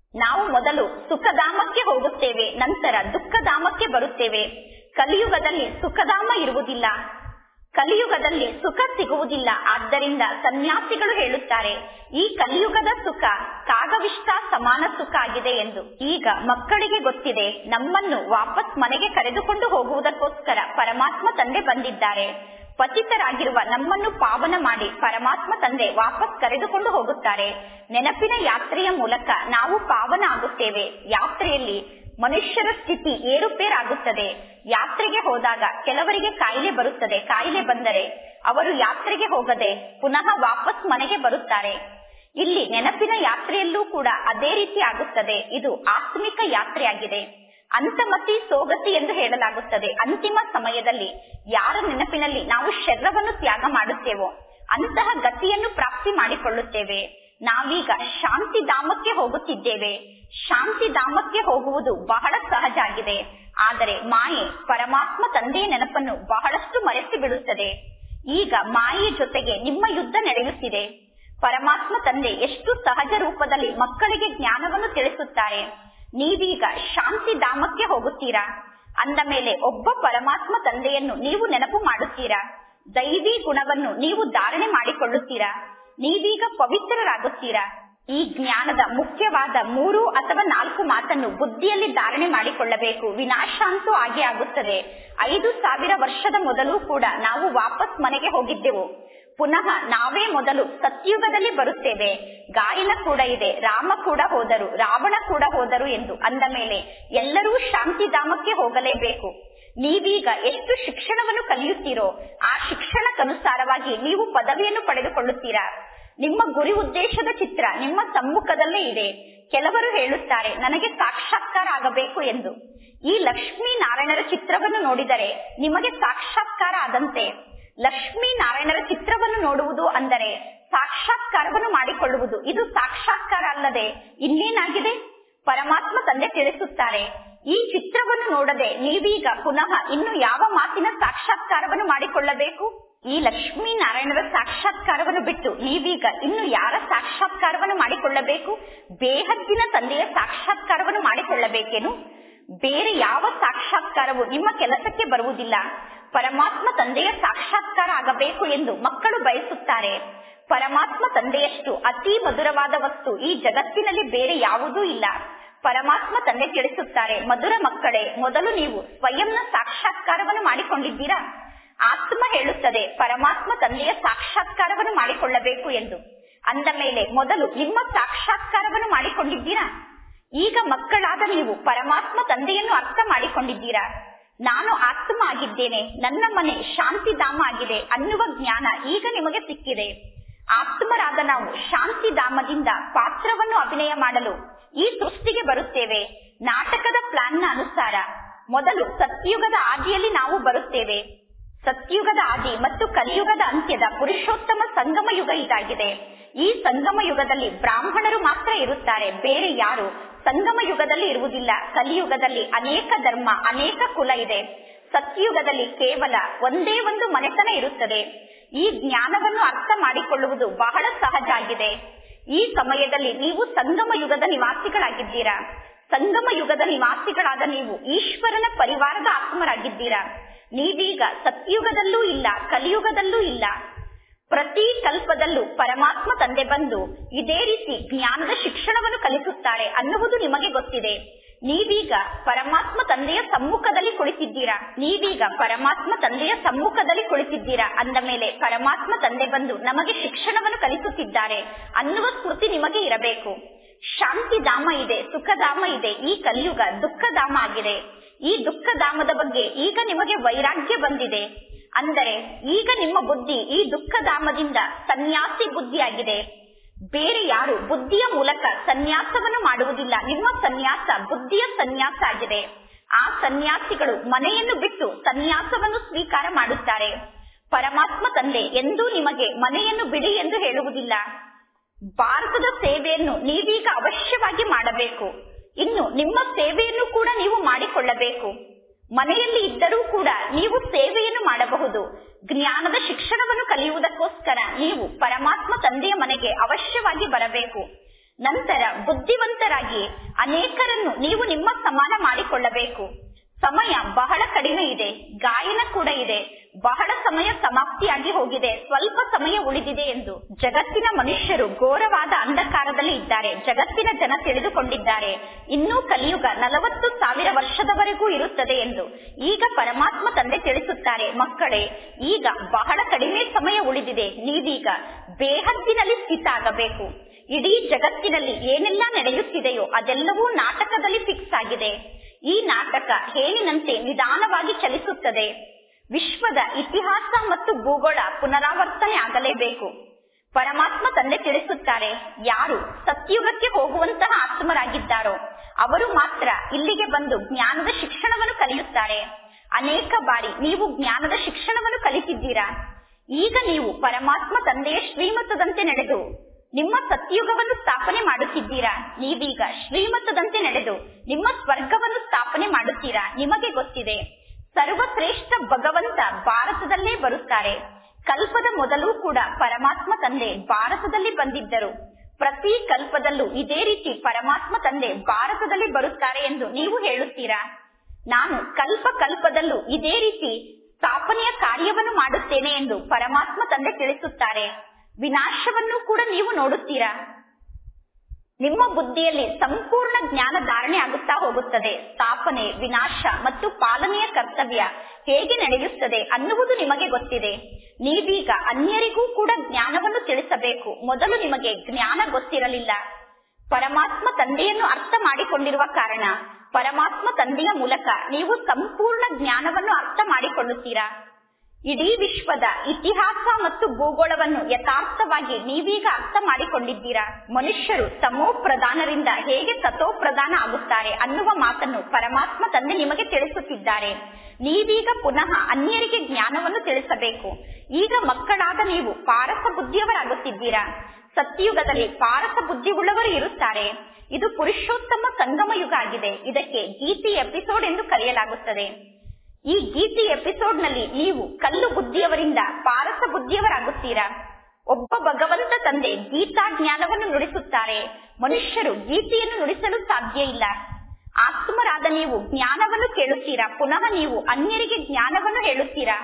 ನಾವು ಮೊದಲು ಸುಖಧಾಮಕ್ಕೆ ಹೋಗುತ್ತೇವೆ ನಂತರ ದುಃಖಧಾಮಕ್ಕೆ ಬರುತ್ತೇವೆ ಕಲಿಯುಗದಲ್ಲಿ ಸುಖಧಾಮ ಇರುವುದಿಲ್ಲ ಕಲಿಯುಗದಲ್ಲಿ ಸುಖ ಸಿಗುವುದಿಲ್ಲ ಆದ್ದರಿಂದ ಸನ್ಯಾಸಿಗಳು ಹೇಳುತ್ತಾರೆ ಈ ಕಲಿಯುಗದ ಸುಖ ಕಾಗವಿಷ್ಟ ಸಮಾನ ಸುಖ ಆಗಿದೆ ಎಂದು ಈಗ ಮಕ್ಕಳಿಗೆ ಗೊತ್ತಿದೆ ನಮ್ಮನ್ನು ವಾಪಸ್ ಮನೆಗೆ ಕರೆದುಕೊಂಡು ಹೋಗುವುದಕ್ಕೋಸ್ಕರ ಪರಮಾತ್ಮ ತಂದೆ ಬಂದಿದ್ದಾರೆ ಪತಿತರಾಗಿರುವ ನಮ್ಮನ್ನು ಪಾವನ ಮಾಡಿ ಪರಮಾತ್ಮ ತಂದೆ ವಾಪಸ್ ಕರೆದುಕೊಂಡು ಹೋಗುತ್ತಾರೆ ನೆನಪಿನ ಯಾತ್ರೆಯ ಮೂಲಕ ನಾವು ಪಾವನ ಆಗುತ್ತೇವೆ ಯಾತ್ರೆಯಲ್ಲಿ ಮನುಷ್ಯರ ಸ್ಥಿತಿ ಏರುಪೇರಾಗುತ್ತದೆ ಯಾತ್ರೆಗೆ ಹೋದಾಗ ಕೆಲವರಿಗೆ ಕಾಯಿಲೆ ಬರುತ್ತದೆ ಕಾಯಿಲೆ ಬಂದರೆ ಅವರು ಯಾತ್ರೆಗೆ ಹೋಗದೆ ಪುನಃ ವಾಪಸ್ ಮನೆಗೆ ಬರುತ್ತಾರೆ ಇಲ್ಲಿ ನೆನಪಿನ ಯಾತ್ರೆಯಲ್ಲೂ ಕೂಡ ಅದೇ ರೀತಿ ಆಗುತ್ತದೆ ಇದು ಆತ್ಮಿಕ ಯಾತ್ರೆಯಾಗಿದೆ ಅಂತಮತಿ ಸೋಗತಿ ಎಂದು ಹೇಳಲಾಗುತ್ತದೆ ಅಂತಿಮ ಸಮಯದಲ್ಲಿ ಯಾರ ನೆನಪಿನಲ್ಲಿ ನಾವು ಶರೀರವನ್ನು ತ್ಯಾಗ ಮಾಡುತ್ತೇವೋ ಅಂತಹ ಗತಿಯನ್ನು ಪ್ರಾಪ್ತಿ ಮಾಡಿಕೊಳ್ಳುತ್ತೇವೆ ನಾವೀಗ ಶಾಂತಿ ಧಾಮಕ್ಕೆ ಹೋಗುತ್ತಿದ್ದೇವೆ ಶಾಂತಿ ಧಾಮಕ್ಕೆ ಹೋಗುವುದು ಬಹಳ ಸಹಜ ಆಗಿದೆ ಆದರೆ ಮಾಯೆ ಪರಮಾತ್ಮ ತಂದೆಯ ನೆನಪನ್ನು ಬಹಳಷ್ಟು ಮರೆತು ಬಿಡುತ್ತದೆ ಈಗ ಮಾಯೆಯ ಜೊತೆಗೆ ನಿಮ್ಮ ಯುದ್ಧ ನಡೆಯುತ್ತಿದೆ ಪರಮಾತ್ಮ ತಂದೆ ಎಷ್ಟು ಸಹಜ ರೂಪದಲ್ಲಿ ಮಕ್ಕಳಿಗೆ ಜ್ಞಾನವನ್ನು ತಿಳಿಸುತ್ತಾರೆ ನೀವೀಗ ಶಾಂತಿ ಧಾಮಕ್ಕೆ ಹೋಗುತ್ತೀರಾ ಅಂದ ಮೇಲೆ ಒಬ್ಬ ಪರಮಾತ್ಮ ತಂದೆಯನ್ನು ನೀವು ನೆನಪು ಮಾಡುತ್ತೀರಾ ದೈವಿ ಗುಣವನ್ನು ನೀವು ಧಾರಣೆ ಮಾಡಿಕೊಳ್ಳುತ್ತೀರಾ ನೀವೀಗ ಪವಿತ್ರರಾಗುತ್ತೀರಾ ಈ ಜ್ಞಾನದ ಮುಖ್ಯವಾದ ಮೂರು ಅಥವಾ ನಾಲ್ಕು ಮಾತನ್ನು ಬುದ್ಧಿಯಲ್ಲಿ ಧಾರಣೆ ಮಾಡಿಕೊಳ್ಳಬೇಕು ವಿನಾಶ ಅಂತೂ ಆಗೇ ಆಗುತ್ತದೆ ಐದು ಸಾವಿರ ವರ್ಷದ ಮೊದಲು ಕೂಡ ನಾವು ವಾಪಸ್ ಮನೆಗೆ ಹೋಗಿದ್ದೆವು ಪುನಃ ನಾವೇ ಮೊದಲು ಸತ್ಯುಗದಲ್ಲಿ ಬರುತ್ತೇವೆ ಗಾಯನ ಕೂಡ ಇದೆ ರಾಮ ಕೂಡ ಹೋದರು ರಾವಣ ಕೂಡ ಹೋದರು ಎಂದು ಅಂದ ಮೇಲೆ ಎಲ್ಲರೂ ಶಾಂತಿಧಾಮಕ್ಕೆ ಹೋಗಲೇಬೇಕು ನೀವೀಗ ಎಷ್ಟು ಶಿಕ್ಷಣವನ್ನು ಕಲಿಯುತ್ತೀರೋ ಆ ಶಿಕ್ಷಣಕ್ಕನುಸಾರವಾಗಿ ನೀವು ಪದವಿಯನ್ನು ಪಡೆದುಕೊಳ್ಳುತ್ತೀರಾ ನಿಮ್ಮ ಗುರಿ ಉದ್ದೇಶದ ಚಿತ್ರ ನಿಮ್ಮ ಸಮ್ಮುಖದಲ್ಲೇ ಇದೆ ಕೆಲವರು ಹೇಳುತ್ತಾರೆ ನನಗೆ ಸಾಕ್ಷಾತ್ಕಾರ ಆಗಬೇಕು ಎಂದು ಈ ಲಕ್ಷ್ಮೀ ನಾರಾಯಣರ ಚಿತ್ರವನ್ನು ನೋಡಿದರೆ ನಿಮಗೆ ಸಾಕ್ಷಾತ್ಕಾರ ಆದಂತೆ ಲಕ್ಷ್ಮೀ ನಾರಾಯಣರ ಚಿತ್ರವನ್ನು ನೋಡುವುದು ಅಂದರೆ ಸಾಕ್ಷಾತ್ಕಾರವನ್ನು ಮಾಡಿಕೊಳ್ಳುವುದು ಇದು ಸಾಕ್ಷಾತ್ಕಾರ ಅಲ್ಲದೆ ಇನ್ನೇನಾಗಿದೆ ಪರಮಾತ್ಮ ತಂದೆ ತಿಳಿಸುತ್ತಾರೆ ಈ ಚಿತ್ರವನ್ನು ನೋಡದೆ ನೀವೀಗ ಪುನಃ ಇನ್ನು ಯಾವ ಮಾತಿನ ಸಾಕ್ಷಾತ್ಕಾರವನ್ನು ಮಾಡಿಕೊಳ್ಳಬೇಕು ಈ ಲಕ್ಷ್ಮೀ ನಾರಾಯಣರ ಸಾಕ್ಷಾತ್ಕಾರವನ್ನು ಬಿಟ್ಟು ನೀವೀಗ ಇನ್ನು ಯಾರ ಸಾಕ್ಷಾತ್ಕಾರವನ್ನು ಮಾಡಿಕೊಳ್ಳಬೇಕು ಬೇಹದ್ದಿನ ತಂದೆಯ ಸಾಕ್ಷಾತ್ಕಾರವನ್ನು ಮಾಡಿಕೊಳ್ಳಬೇಕೇನು ಬೇರೆ ಯಾವ ಸಾಕ್ಷಾತ್ಕಾರವು ನಿಮ್ಮ ಕೆಲಸಕ್ಕೆ ಬರುವುದಿಲ್ಲ ಪರಮಾತ್ಮ ತಂದೆಯ ಸಾಕ್ಷಾತ್ಕಾರ ಆಗಬೇಕು ಎಂದು ಮಕ್ಕಳು ಬಯಸುತ್ತಾರೆ ಪರಮಾತ್ಮ ತಂದೆಯಷ್ಟು ಅತಿ ಮಧುರವಾದ ವಸ್ತು ಈ ಜಗತ್ತಿನಲ್ಲಿ ಬೇರೆ ಯಾವುದೂ ಇಲ್ಲ ಪರಮಾತ್ಮ ತಂದೆ ತಿಳಿಸುತ್ತಾರೆ ಮಧುರ ಮಕ್ಕಳೇ ಮೊದಲು ನೀವು ಸ್ವಯಂನ ಸಾಕ್ಷಾತ್ಕಾರವನ್ನು ಮಾಡಿಕೊಂಡಿದ್ದೀರಾ ಆತ್ಮ ಹೇಳುತ್ತದೆ ಪರಮಾತ್ಮ ತಂದೆಯ ಸಾಕ್ಷಾತ್ಕಾರವನ್ನು ಮಾಡಿಕೊಳ್ಳಬೇಕು ಎಂದು ಅಂದ ಮೇಲೆ ಮೊದಲು ನಿಮ್ಮ ಸಾಕ್ಷಾತ್ಕಾರವನ್ನು ಮಾಡಿಕೊಂಡಿದ್ದೀರಾ ಈಗ ಮಕ್ಕಳಾದ ನೀವು ಪರಮಾತ್ಮ ತಂದೆಯನ್ನು ಅರ್ಥ ಮಾಡಿಕೊಂಡಿದ್ದೀರಾ ನಾನು ಆತ್ಮ ಆಗಿದ್ದೇನೆ ನನ್ನ ಮನೆ ಶಾಂತಿಧಾಮ ಆಗಿದೆ ಅನ್ನುವ ಜ್ಞಾನ ಈಗ ನಿಮಗೆ ಸಿಕ್ಕಿದೆ ಆತ್ಮರಾದ ನಾವು ಶಾಂತಿಧಾಮದಿಂದ ಪಾತ್ರವನ್ನು ಅಭಿನಯ ಮಾಡಲು ಈ ಸೃಷ್ಟಿಗೆ ಬರುತ್ತೇವೆ ನಾಟಕದ ಪ್ಲಾನ್ನ ಅನುಸಾರ ಮೊದಲು ಸತ್ಯುಗದ ಆದಿಯಲ್ಲಿ ನಾವು ಬರುತ್ತೇವೆ ಸತ್ಯುಗದ ಆದಿ ಮತ್ತು ಕಲಿಯುಗದ ಅಂತ್ಯದ ಪುರುಷೋತ್ತಮ ಸಂಗಮ ಯುಗ ಇದಾಗಿದೆ ಈ ಸಂಗಮ ಯುಗದಲ್ಲಿ ಬ್ರಾಹ್ಮಣರು ಮಾತ್ರ ಇರುತ್ತಾರೆ ಬೇರೆ ಯಾರು ಸಂಗಮ ಯುಗದಲ್ಲಿ ಇರುವುದಿಲ್ಲ ಕಲಿಯುಗದಲ್ಲಿ ಅನೇಕ ಧರ್ಮ ಅನೇಕ ಕುಲ ಇದೆ ಸತ್ಯುಗದಲ್ಲಿ ಕೇವಲ ಒಂದೇ ಒಂದು ಮನೆತನ ಇರುತ್ತದೆ ಈ ಜ್ಞಾನವನ್ನು ಅರ್ಥ ಮಾಡಿಕೊಳ್ಳುವುದು ಬಹಳ ಸಹಜ ಆಗಿದೆ ಈ ಸಮಯದಲ್ಲಿ ನೀವು ಸಂಗಮ ಯುಗದ ನಿವಾಸಿಗಳಾಗಿದ್ದೀರಾ ಸಂಗಮ ಯುಗದ ನಿವಾಸಿಗಳಾದ ನೀವು ಈಶ್ವರನ ಪರಿವಾರದ ಆತ್ಮರಾಗಿದ್ದೀರಾ ನೀವೀಗ ಸತ್ಯುಗದಲ್ಲೂ ಇಲ್ಲ ಕಲಿಯುಗದಲ್ಲೂ ಇಲ್ಲ ಪ್ರತಿ ಕಲ್ಪದಲ್ಲೂ ಪರಮಾತ್ಮ ತಂದೆ ಬಂದು ಇದೇ ರೀತಿ ಜ್ಞಾನದ ಶಿಕ್ಷಣವನ್ನು ಕಲಿಸುತ್ತಾರೆ ಅನ್ನುವುದು ನಿಮಗೆ ಗೊತ್ತಿದೆ ನೀವೀಗ ಪರಮಾತ್ಮ ತಂದೆಯ ಸಮ್ಮುಖದಲ್ಲಿ ಕುಳಿತಿದ್ದೀರಾ ನೀವೀಗ ಪರಮಾತ್ಮ ತಂದೆಯ ಸಮ್ಮುಖದಲ್ಲಿ ಕುಳಿತಿದ್ದೀರಾ ಅಂದ ಮೇಲೆ ಪರಮಾತ್ಮ ತಂದೆ ಬಂದು ನಮಗೆ ಶಿಕ್ಷಣವನ್ನು ಕಲಿಸುತ್ತಿದ್ದಾರೆ ಅನ್ನುವ ಸ್ಮೃತಿ ನಿಮಗೆ ಇರಬೇಕು ಶಾಂತಿಧಾಮ ಇದೆ ಸುಖಧಾಮ ಇದೆ ಈ ಕಲಿಯುಗ ದುಃಖಧಾಮ ಆಗಿದೆ ಈ ದುಃಖಧಾಮದ ಬಗ್ಗೆ ಈಗ ನಿಮಗೆ ವೈರಾಗ್ಯ ಬಂದಿದೆ ಅಂದರೆ ಈಗ ನಿಮ್ಮ ಬುದ್ಧಿ ಈ ದುಃಖಧಾಮದಿಂದ ಸನ್ಯಾಸಿ ಬುದ್ಧಿಯಾಗಿದೆ ಬೇರೆ ಯಾರು ಬುದ್ಧಿಯ ಮೂಲಕ ಸನ್ಯಾಸವನ್ನು ಮಾಡುವುದಿಲ್ಲ ನಿಮ್ಮ ಸನ್ಯಾಸ ಬುದ್ಧಿಯ ಸನ್ಯಾಸ ಆಗಿದೆ ಆ ಸನ್ಯಾಸಿಗಳು ಮನೆಯನ್ನು ಬಿಟ್ಟು ಸನ್ಯಾಸವನ್ನು ಸ್ವೀಕಾರ ಮಾಡುತ್ತಾರೆ ಪರಮಾತ್ಮ ತಂದೆ ಎಂದೂ ನಿಮಗೆ ಮನೆಯನ್ನು ಬಿಡಿ ಎಂದು ಹೇಳುವುದಿಲ್ಲ ಭಾರತದ ಸೇವೆಯನ್ನು ನೀವೀಗ ಅವಶ್ಯವಾಗಿ ಮಾಡಬೇಕು ಇನ್ನು ನಿಮ್ಮ ಸೇವೆಯನ್ನು ಕೂಡ ನೀವು ಮಾಡಿಕೊಳ್ಳಬೇಕು ಮನೆಯಲ್ಲಿ ಇದ್ದರೂ ಕೂಡ ನೀವು ಸೇವೆಯನ್ನು ಮಾಡಬಹುದು ಜ್ಞಾನದ ಶಿಕ್ಷಣವನ್ನು ಕಲಿಯುವುದಕ್ಕೋಸ್ಕರ ನೀವು ಪರಮಾತ್ಮ ತಂದೆಯ ಮನೆಗೆ ಅವಶ್ಯವಾಗಿ ಬರಬೇಕು ನಂತರ ಬುದ್ಧಿವಂತರಾಗಿ ಅನೇಕರನ್ನು ನೀವು ನಿಮ್ಮ ಸಮಾನ ಮಾಡಿಕೊಳ್ಳಬೇಕು ಸಮಯ ಬಹಳ ಕಡಿಮೆ ಇದೆ ಗಾಯನ ಕೂಡ ಇದೆ ಬಹಳ ಸಮಯ ಸಮಾಪ್ತಿಯಾಗಿ ಹೋಗಿದೆ ಸ್ವಲ್ಪ ಸಮಯ ಉಳಿದಿದೆ ಎಂದು ಜಗತ್ತಿನ ಮನುಷ್ಯರು ಘೋರವಾದ ಅಂಧಕಾರದಲ್ಲಿ ಇದ್ದಾರೆ ಜಗತ್ತಿನ ಜನ ತಿಳಿದುಕೊಂಡಿದ್ದಾರೆ ಇನ್ನೂ ಕಲಿಯುಗ ನಲವತ್ತು ಸಾವಿರ ವರ್ಷದವರೆಗೂ ಇರುತ್ತದೆ ಎಂದು ಈಗ ಪರಮಾತ್ಮ ತಂದೆ ತಿಳಿಸುತ್ತಾರೆ ಮಕ್ಕಳೇ ಈಗ ಬಹಳ ಕಡಿಮೆ ಸಮಯ ಉಳಿದಿದೆ ನೀವೀಗ ಬೇಹದ್ದಿನಲ್ಲಿ ಸ್ಥಿತ ಆಗಬೇಕು ಇಡೀ ಜಗತ್ತಿನಲ್ಲಿ ಏನೆಲ್ಲ ನಡೆಯುತ್ತಿದೆಯೋ ಅದೆಲ್ಲವೂ ನಾಟಕದಲ್ಲಿ ಫಿಕ್ಸ್ ಆಗಿದೆ ಈ ನಾಟಕ ಹೇನಿನಂತೆ ನಿಧಾನವಾಗಿ ಚಲಿಸುತ್ತದೆ ವಿಶ್ವದ ಇತಿಹಾಸ ಮತ್ತು ಭೂಗೋಳ ಪುನರಾವರ್ತನೆ ಆಗಲೇಬೇಕು ಪರಮಾತ್ಮ ತಂದೆ ತಿಳಿಸುತ್ತಾರೆ ಯಾರು ಸತ್ಯುಗಕ್ಕೆ ಹೋಗುವಂತಹ ಆತ್ಮರಾಗಿದ್ದಾರೋ ಅವರು ಮಾತ್ರ ಇಲ್ಲಿಗೆ ಬಂದು ಜ್ಞಾನದ ಶಿಕ್ಷಣವನ್ನು ಕಲಿಯುತ್ತಾರೆ ಅನೇಕ ಬಾರಿ ನೀವು ಜ್ಞಾನದ ಶಿಕ್ಷಣವನ್ನು ಕಲಿತಿದ್ದೀರಾ ಈಗ ನೀವು ಪರಮಾತ್ಮ ತಂದೆಯ ಶ್ರೀಮತದಂತೆ ನಡೆದು ನಿಮ್ಮ ಸತ್ಯುಗವನ್ನು ಸ್ಥಾಪನೆ ಮಾಡುತ್ತಿದ್ದೀರಾ ನೀವೀಗ ಶ್ರೀಮತದಂತೆ ನಡೆದು ನಿಮ್ಮ ಸ್ವರ್ಗವನ್ನು ಸ್ಥಾಪನೆ ಮಾಡುತ್ತೀರಾ ನಿಮಗೆ ಗೊತ್ತಿದೆ ಸರ್ವಶ್ರೇಷ್ಠ ಭಗವಂತ ಭಾರತದಲ್ಲೇ ಬರುತ್ತಾರೆ ಕಲ್ಪದ ಮೊದಲು ಕೂಡ ಪರಮಾತ್ಮ ತಂದೆ ಭಾರತದಲ್ಲಿ ಬಂದಿದ್ದರು ಪ್ರತಿ ಕಲ್ಪದಲ್ಲೂ ಇದೇ ರೀತಿ ಪರಮಾತ್ಮ ತಂದೆ ಭಾರತದಲ್ಲಿ ಬರುತ್ತಾರೆ ಎಂದು ನೀವು ಹೇಳುತ್ತೀರಾ ನಾನು ಕಲ್ಪ ಕಲ್ಪದಲ್ಲೂ ಇದೇ ರೀತಿ ಸ್ಥಾಪನೆಯ ಕಾರ್ಯವನ್ನು ಮಾಡುತ್ತೇನೆ ಎಂದು ಪರಮಾತ್ಮ ತಂದೆ ತಿಳಿಸುತ್ತಾರೆ ವಿನಾಶವನ್ನು ಕೂಡ ನೀವು ನೋಡುತ್ತೀರಾ ನಿಮ್ಮ ಬುದ್ಧಿಯಲ್ಲಿ ಸಂಪೂರ್ಣ ಜ್ಞಾನ ಧಾರಣೆ ಆಗುತ್ತಾ ಹೋಗುತ್ತದೆ ಸ್ಥಾಪನೆ ವಿನಾಶ ಮತ್ತು ಪಾಲನೆಯ ಕರ್ತವ್ಯ ಹೇಗೆ ನಡೆಯುತ್ತದೆ ಅನ್ನುವುದು ನಿಮಗೆ ಗೊತ್ತಿದೆ ನೀವೀಗ ಅನ್ಯರಿಗೂ ಕೂಡ ಜ್ಞಾನವನ್ನು ತಿಳಿಸಬೇಕು ಮೊದಲು ನಿಮಗೆ ಜ್ಞಾನ ಗೊತ್ತಿರಲಿಲ್ಲ ಪರಮಾತ್ಮ ತಂದೆಯನ್ನು ಅರ್ಥ ಮಾಡಿಕೊಂಡಿರುವ ಕಾರಣ ಪರಮಾತ್ಮ ತಂದೆಯ ಮೂಲಕ ನೀವು ಸಂಪೂರ್ಣ ಜ್ಞಾನವನ್ನು ಅರ್ಥ ಮಾಡಿಕೊಳ್ಳುತ್ತೀರಾ ಇಡೀ ವಿಶ್ವದ ಇತಿಹಾಸ ಮತ್ತು ಭೂಗೋಳವನ್ನು ಯಥಾರ್ಥವಾಗಿ ನೀವೀಗ ಅರ್ಥ ಮಾಡಿಕೊಂಡಿದ್ದೀರಾ ಮನುಷ್ಯರು ತಮೋ ಪ್ರಧಾನರಿಂದ ಹೇಗೆ ಸತೋ ಪ್ರಧಾನ ಆಗುತ್ತಾರೆ ಅನ್ನುವ ಮಾತನ್ನು ಪರಮಾತ್ಮ ತಂದೆ ನಿಮಗೆ ತಿಳಿಸುತ್ತಿದ್ದಾರೆ ನೀವೀಗ ಪುನಃ ಅನ್ಯರಿಗೆ ಜ್ಞಾನವನ್ನು ತಿಳಿಸಬೇಕು ಈಗ ಮಕ್ಕಳಾದ ನೀವು ಪಾರಸ ಬುದ್ಧಿಯವರಾಗುತ್ತಿದ್ದೀರಾ ಸತ್ಯಯುಗದಲ್ಲಿ ಪಾರಸ ಬುದ್ಧಿ ಉಳ್ಳವರು ಇರುತ್ತಾರೆ ಇದು ಪುರುಷೋತ್ತಮ ಸಂಗಮ ಯುಗ ಆಗಿದೆ ಇದಕ್ಕೆ ಗೀತಿ ಎಪಿಸೋಡ್ ಎಂದು ಕರೆಯಲಾಗುತ್ತದೆ ಈ ಗೀತಿ ಎಪಿಸೋಡ್ ನಲ್ಲಿ ನೀವು ಕಲ್ಲು ಬುದ್ಧಿಯವರಿಂದ ಪಾರಸ ಬುದ್ಧಿಯವರಾಗುತ್ತೀರಾ ಒಬ್ಬ ಭಗವಂತ ತಂದೆ ಗೀತಾ ಜ್ಞಾನವನ್ನು ನುಡಿಸುತ್ತಾರೆ ಮನುಷ್ಯರು ಗೀತೆಯನ್ನು ನುಡಿಸಲು ಸಾಧ್ಯ ಇಲ್ಲ ಆತ್ಮರಾದ ನೀವು ಜ್ಞಾನವನ್ನು ಕೇಳುತ್ತೀರಾ ಪುನಃ ನೀವು ಅನ್ಯರಿಗೆ ಜ್ಞಾನವನ್ನು ಹೇಳುತ್ತೀರಾ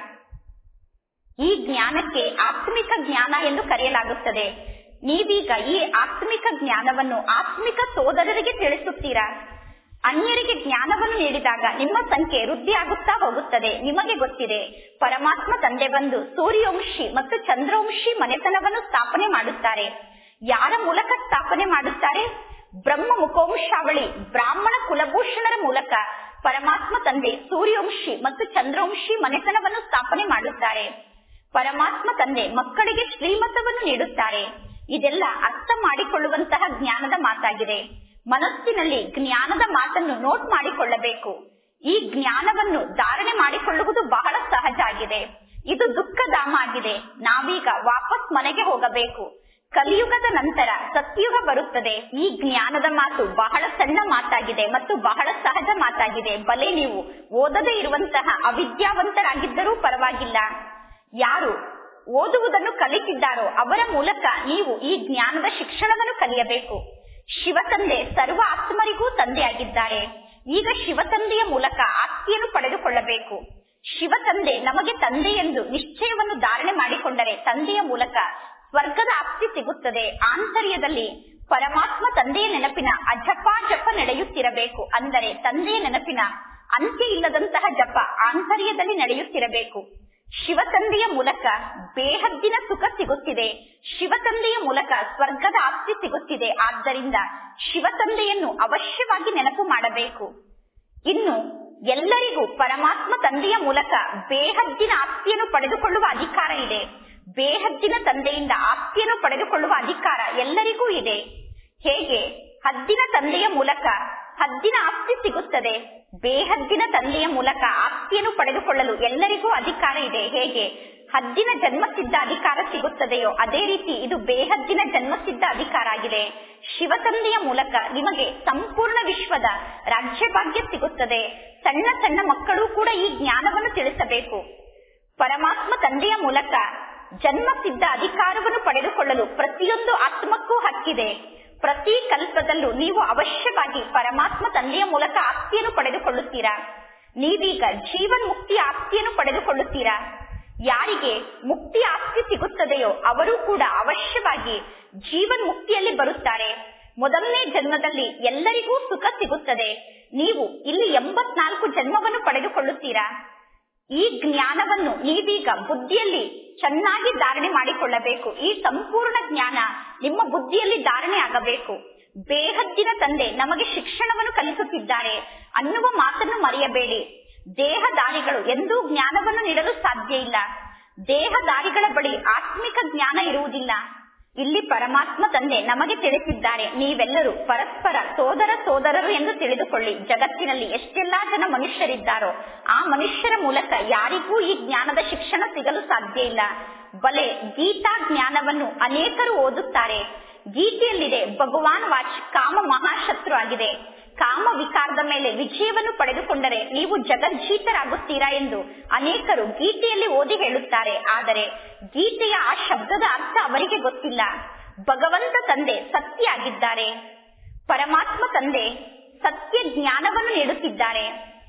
ಈ ಜ್ಞಾನಕ್ಕೆ ಆತ್ಮಿಕ ಜ್ಞಾನ ಎಂದು ಕರೆಯಲಾಗುತ್ತದೆ ನೀವೀಗ ಈ ಆತ್ಮಿಕ ಜ್ಞಾನವನ್ನು ಆತ್ಮಿಕ ಸೋದರರಿಗೆ ತಿಳಿಸುತ್ತೀರಾ ಅನ್ಯರಿಗೆ ಜ್ಞಾನವನ್ನು ನೀಡಿದಾಗ ನಿಮ್ಮ ಸಂಖ್ಯೆ ವೃದ್ಧಿ ಆಗುತ್ತಾ ಹೋಗುತ್ತದೆ ನಿಮಗೆ ಗೊತ್ತಿದೆ ಪರಮಾತ್ಮ ತಂದೆ ಬಂದು ಸೂರ್ಯವಂಶಿ ಮತ್ತು ಚಂದ್ರವಂಶಿ ಮನೆತನವನ್ನು ಸ್ಥಾಪನೆ ಮಾಡುತ್ತಾರೆ ಯಾರ ಮೂಲಕ ಸ್ಥಾಪನೆ ಮಾಡುತ್ತಾರೆ ಬ್ರಹ್ಮ ಮುಖವಂಶಾವಳಿ ಬ್ರಾಹ್ಮಣ ಕುಲಭೂಷಣರ ಮೂಲಕ ಪರಮಾತ್ಮ ತಂದೆ ಸೂರ್ಯವಂಶಿ ಮತ್ತು ಚಂದ್ರವಂಶಿ ಮನೆತನವನ್ನು ಸ್ಥಾಪನೆ ಮಾಡುತ್ತಾರೆ ಪರಮಾತ್ಮ ತಂದೆ ಮಕ್ಕಳಿಗೆ ಶ್ರೀಮತವನ್ನು ನೀಡುತ್ತಾರೆ ಇದೆಲ್ಲ ಅರ್ಥ ಮಾಡಿಕೊಳ್ಳುವಂತಹ ಜ್ಞಾನದ ಮಾತಾಗಿದೆ ಮನಸ್ಸಿನಲ್ಲಿ ಜ್ಞಾನದ ಮಾತನ್ನು ನೋಟ್ ಮಾಡಿಕೊಳ್ಳಬೇಕು ಈ ಜ್ಞಾನವನ್ನು ಧಾರಣೆ ಮಾಡಿಕೊಳ್ಳುವುದು ಬಹಳ ಸಹಜ ಆಗಿದೆ ಇದು ದುಃಖಧಾಮ ಆಗಿದೆ ನಾವೀಗ ವಾಪಸ್ ಮನೆಗೆ ಹೋಗಬೇಕು ಕಲಿಯುಗದ ನಂತರ ಸತ್ಯುಗ ಬರುತ್ತದೆ ಈ ಜ್ಞಾನದ ಮಾತು ಬಹಳ ಸಣ್ಣ ಮಾತಾಗಿದೆ ಮತ್ತು ಬಹಳ ಸಹಜ ಮಾತಾಗಿದೆ ಬಲೆ ನೀವು ಓದದೇ ಇರುವಂತಹ ಅವಿದ್ಯಾವಂತರಾಗಿದ್ದರೂ ಪರವಾಗಿಲ್ಲ ಯಾರು ಓದುವುದನ್ನು ಕಲಿತಿದ್ದಾರೋ ಅವರ ಮೂಲಕ ನೀವು ಈ ಜ್ಞಾನದ ಶಿಕ್ಷಣವನ್ನು ಕಲಿಯಬೇಕು ಶಿವತಂದೆ ಸರ್ವ ಆತ್ಮರಿಗೂ ತಂದೆಯಾಗಿದ್ದಾರೆ ಈಗ ಶಿವತಂದೆಯ ಮೂಲಕ ಆಸ್ತಿಯನ್ನು ಪಡೆದುಕೊಳ್ಳಬೇಕು ಶಿವತಂದೆ ನಮಗೆ ತಂದೆ ಎಂದು ನಿಶ್ಚಯವನ್ನು ಧಾರಣೆ ಮಾಡಿಕೊಂಡರೆ ತಂದೆಯ ಮೂಲಕ ಸ್ವರ್ಗದ ಆಸ್ತಿ ಸಿಗುತ್ತದೆ ಆಂತರ್ಯದಲ್ಲಿ ಪರಮಾತ್ಮ ತಂದೆಯ ನೆನಪಿನ ಅಜಪ ಜಪ ನಡೆಯುತ್ತಿರಬೇಕು ಅಂದರೆ ತಂದೆಯ ನೆನಪಿನ ಅಂತ್ಯ ಇಲ್ಲದಂತಹ ಜಪ ಆಂತರ್ಯದಲ್ಲಿ ನಡೆಯುತ್ತಿರಬೇಕು ಶಿವತಂದೆಯ ಮೂಲಕ ಬೇಹದ್ದಿನ ಸುಖ ಸಿಗುತ್ತಿದೆ ಶಿವತಂದೆಯ ಮೂಲಕ ಸ್ವರ್ಗದ ಆಸ್ತಿ ಸಿಗುತ್ತಿದೆ ಆದ್ದರಿಂದ ಶಿವತಂದೆಯನ್ನು ಅವಶ್ಯವಾಗಿ ನೆನಪು ಮಾಡಬೇಕು ಇನ್ನು ಎಲ್ಲರಿಗೂ ಪರಮಾತ್ಮ ತಂದೆಯ ಮೂಲಕ ಬೇಹದ್ದಿನ ಆಸ್ತಿಯನ್ನು ಪಡೆದುಕೊಳ್ಳುವ ಅಧಿಕಾರ ಇದೆ ಬೇಹದ್ದಿನ ತಂದೆಯಿಂದ ಆಸ್ತಿಯನ್ನು ಪಡೆದುಕೊಳ್ಳುವ ಅಧಿಕಾರ ಎಲ್ಲರಿಗೂ ಇದೆ ಹೇಗೆ ಹದ್ದಿನ ತಂದೆಯ ಮೂಲಕ ಹದ್ದಿನ ಆಸ್ತಿ ಸಿಗುತ್ತದೆ ಬೇಹದ್ದಿನ ತಂದೆಯ ಮೂಲಕ ಆಸ್ತಿಯನ್ನು ಪಡೆದುಕೊಳ್ಳಲು ಎಲ್ಲರಿಗೂ ಅಧಿಕಾರ ಇದೆ ಹೇಗೆ ಹದ್ದಿನ ಜನ್ಮಸಿದ್ಧ ಅಧಿಕಾರ ಸಿಗುತ್ತದೆಯೋ ಅದೇ ರೀತಿ ಇದು ಬೇಹದ್ದಿನ ಜನ್ಮಸಿದ್ಧ ಅಧಿಕಾರ ಆಗಿದೆ ಶಿವತಂದೆಯ ಮೂಲಕ ನಿಮಗೆ ಸಂಪೂರ್ಣ ವಿಶ್ವದ ರಾಜ್ಯಭಾಗ್ಯ ಸಿಗುತ್ತದೆ ಸಣ್ಣ ಸಣ್ಣ ಮಕ್ಕಳು ಕೂಡ ಈ ಜ್ಞಾನವನ್ನು ತಿಳಿಸಬೇಕು ಪರಮಾತ್ಮ ತಂದೆಯ ಮೂಲಕ ಜನ್ಮಸಿದ್ಧ ಅಧಿಕಾರವನ್ನು ಪಡೆದುಕೊಳ್ಳಲು ಪ್ರತಿಯೊಂದು ಆತ್ಮಕ್ಕೂ ಹಕ್ಕಿದೆ ಪ್ರತಿ ಕಲ್ಪದಲ್ಲೂ ನೀವು ಅವಶ್ಯವಾಗಿ ಪರಮಾತ್ಮ ತಂದೆಯ ಮೂಲಕ ಆಸ್ತಿಯನ್ನು ಪಡೆದುಕೊಳ್ಳುತ್ತೀರಾ ನೀವೀಗ ಜೀವನ್ ಮುಕ್ತಿ ಆಸ್ತಿಯನ್ನು ಪಡೆದುಕೊಳ್ಳುತ್ತೀರಾ ಯಾರಿಗೆ ಮುಕ್ತಿ ಆಸ್ತಿ ಸಿಗುತ್ತದೆಯೋ ಅವರು ಕೂಡ ಅವಶ್ಯವಾಗಿ ಜೀವನ್ ಮುಕ್ತಿಯಲ್ಲಿ ಬರುತ್ತಾರೆ ಮೊದಲನೇ ಜನ್ಮದಲ್ಲಿ ಎಲ್ಲರಿಗೂ ಸುಖ ಸಿಗುತ್ತದೆ ನೀವು ಇಲ್ಲಿ ಎಂಬತ್ನಾಲ್ಕು ಜನ್ಮವನ್ನು ಪಡೆದುಕೊಳ್ಳುತ್ತೀರಾ ಈ ಜ್ಞಾನವನ್ನು ನೀವೀಗ ಬುದ್ಧಿಯಲ್ಲಿ ಚೆನ್ನಾಗಿ ಧಾರಣೆ ಮಾಡಿಕೊಳ್ಳಬೇಕು ಈ ಸಂಪೂರ್ಣ ಜ್ಞಾನ ನಿಮ್ಮ ಬುದ್ಧಿಯಲ್ಲಿ ಧಾರಣೆ ಆಗಬೇಕು ಬೇಹದ್ದಿನ ತಂದೆ ನಮಗೆ ಶಿಕ್ಷಣವನ್ನು ಕಲಿಸುತ್ತಿದ್ದಾರೆ ಅನ್ನುವ ಮಾತನ್ನು ಮರೆಯಬೇಡಿ ದೇಹದಾರಿಗಳು ಎಂದೂ ಜ್ಞಾನವನ್ನು ನೀಡಲು ಸಾಧ್ಯ ಇಲ್ಲ ದೇಹದಾರಿಗಳ ಬಳಿ ಆತ್ಮಿಕ ಜ್ಞಾನ ಇರುವುದಿಲ್ಲ ಇಲ್ಲಿ ಪರಮಾತ್ಮ ತಂದೆ ನಮಗೆ ತಿಳಿಸಿದ್ದಾರೆ ನೀವೆಲ್ಲರೂ ಪರಸ್ಪರ ಸೋದರ ಸೋದರರು ಎಂದು ತಿಳಿದುಕೊಳ್ಳಿ ಜಗತ್ತಿನಲ್ಲಿ ಎಷ್ಟೆಲ್ಲಾ ಜನ ಮನುಷ್ಯರಿದ್ದಾರೋ ಆ ಮನುಷ್ಯರ ಮೂಲಕ ಯಾರಿಗೂ ಈ ಜ್ಞಾನದ ಶಿಕ್ಷಣ ಸಿಗಲು ಸಾಧ್ಯ ಇಲ್ಲ ಬಲೆ ಗೀತಾ ಜ್ಞಾನವನ್ನು ಅನೇಕರು ಓದುತ್ತಾರೆ ಗೀತೆಯಲ್ಲಿದೆ ಭಗವಾನ್ ವಾಚ್ ಕಾಮ ಮಹಾಶತ್ರು ಆಗಿದೆ ಕಾಮ ವಿಕಾರದ ಮೇಲೆ ವಿಜಯವನ್ನು ಪಡೆದುಕೊಂಡರೆ ನೀವು ಜಗಜ್ಜೀತರಾಗುತ್ತೀರಾ ಎಂದು ಅನೇಕರು ಗೀತೆಯಲ್ಲಿ ಓದಿ ಹೇಳುತ್ತಾರೆ ಆದರೆ ಗೀತೆಯ ಆ ಶಬ್ದದ ಅರ್ಥ ಅವರಿಗೆ ಗೊತ್ತಿಲ್ಲ ಭಗವಂತ ತಂದೆ ಸತ್ಯ ಆಗಿದ್ದಾರೆ ಪರಮಾತ್ಮ ತಂದೆ ಸತ್ಯ ಜ್ಞಾನವನ್ನು ನೀಡುತ್ತಿದ್ದಾರೆ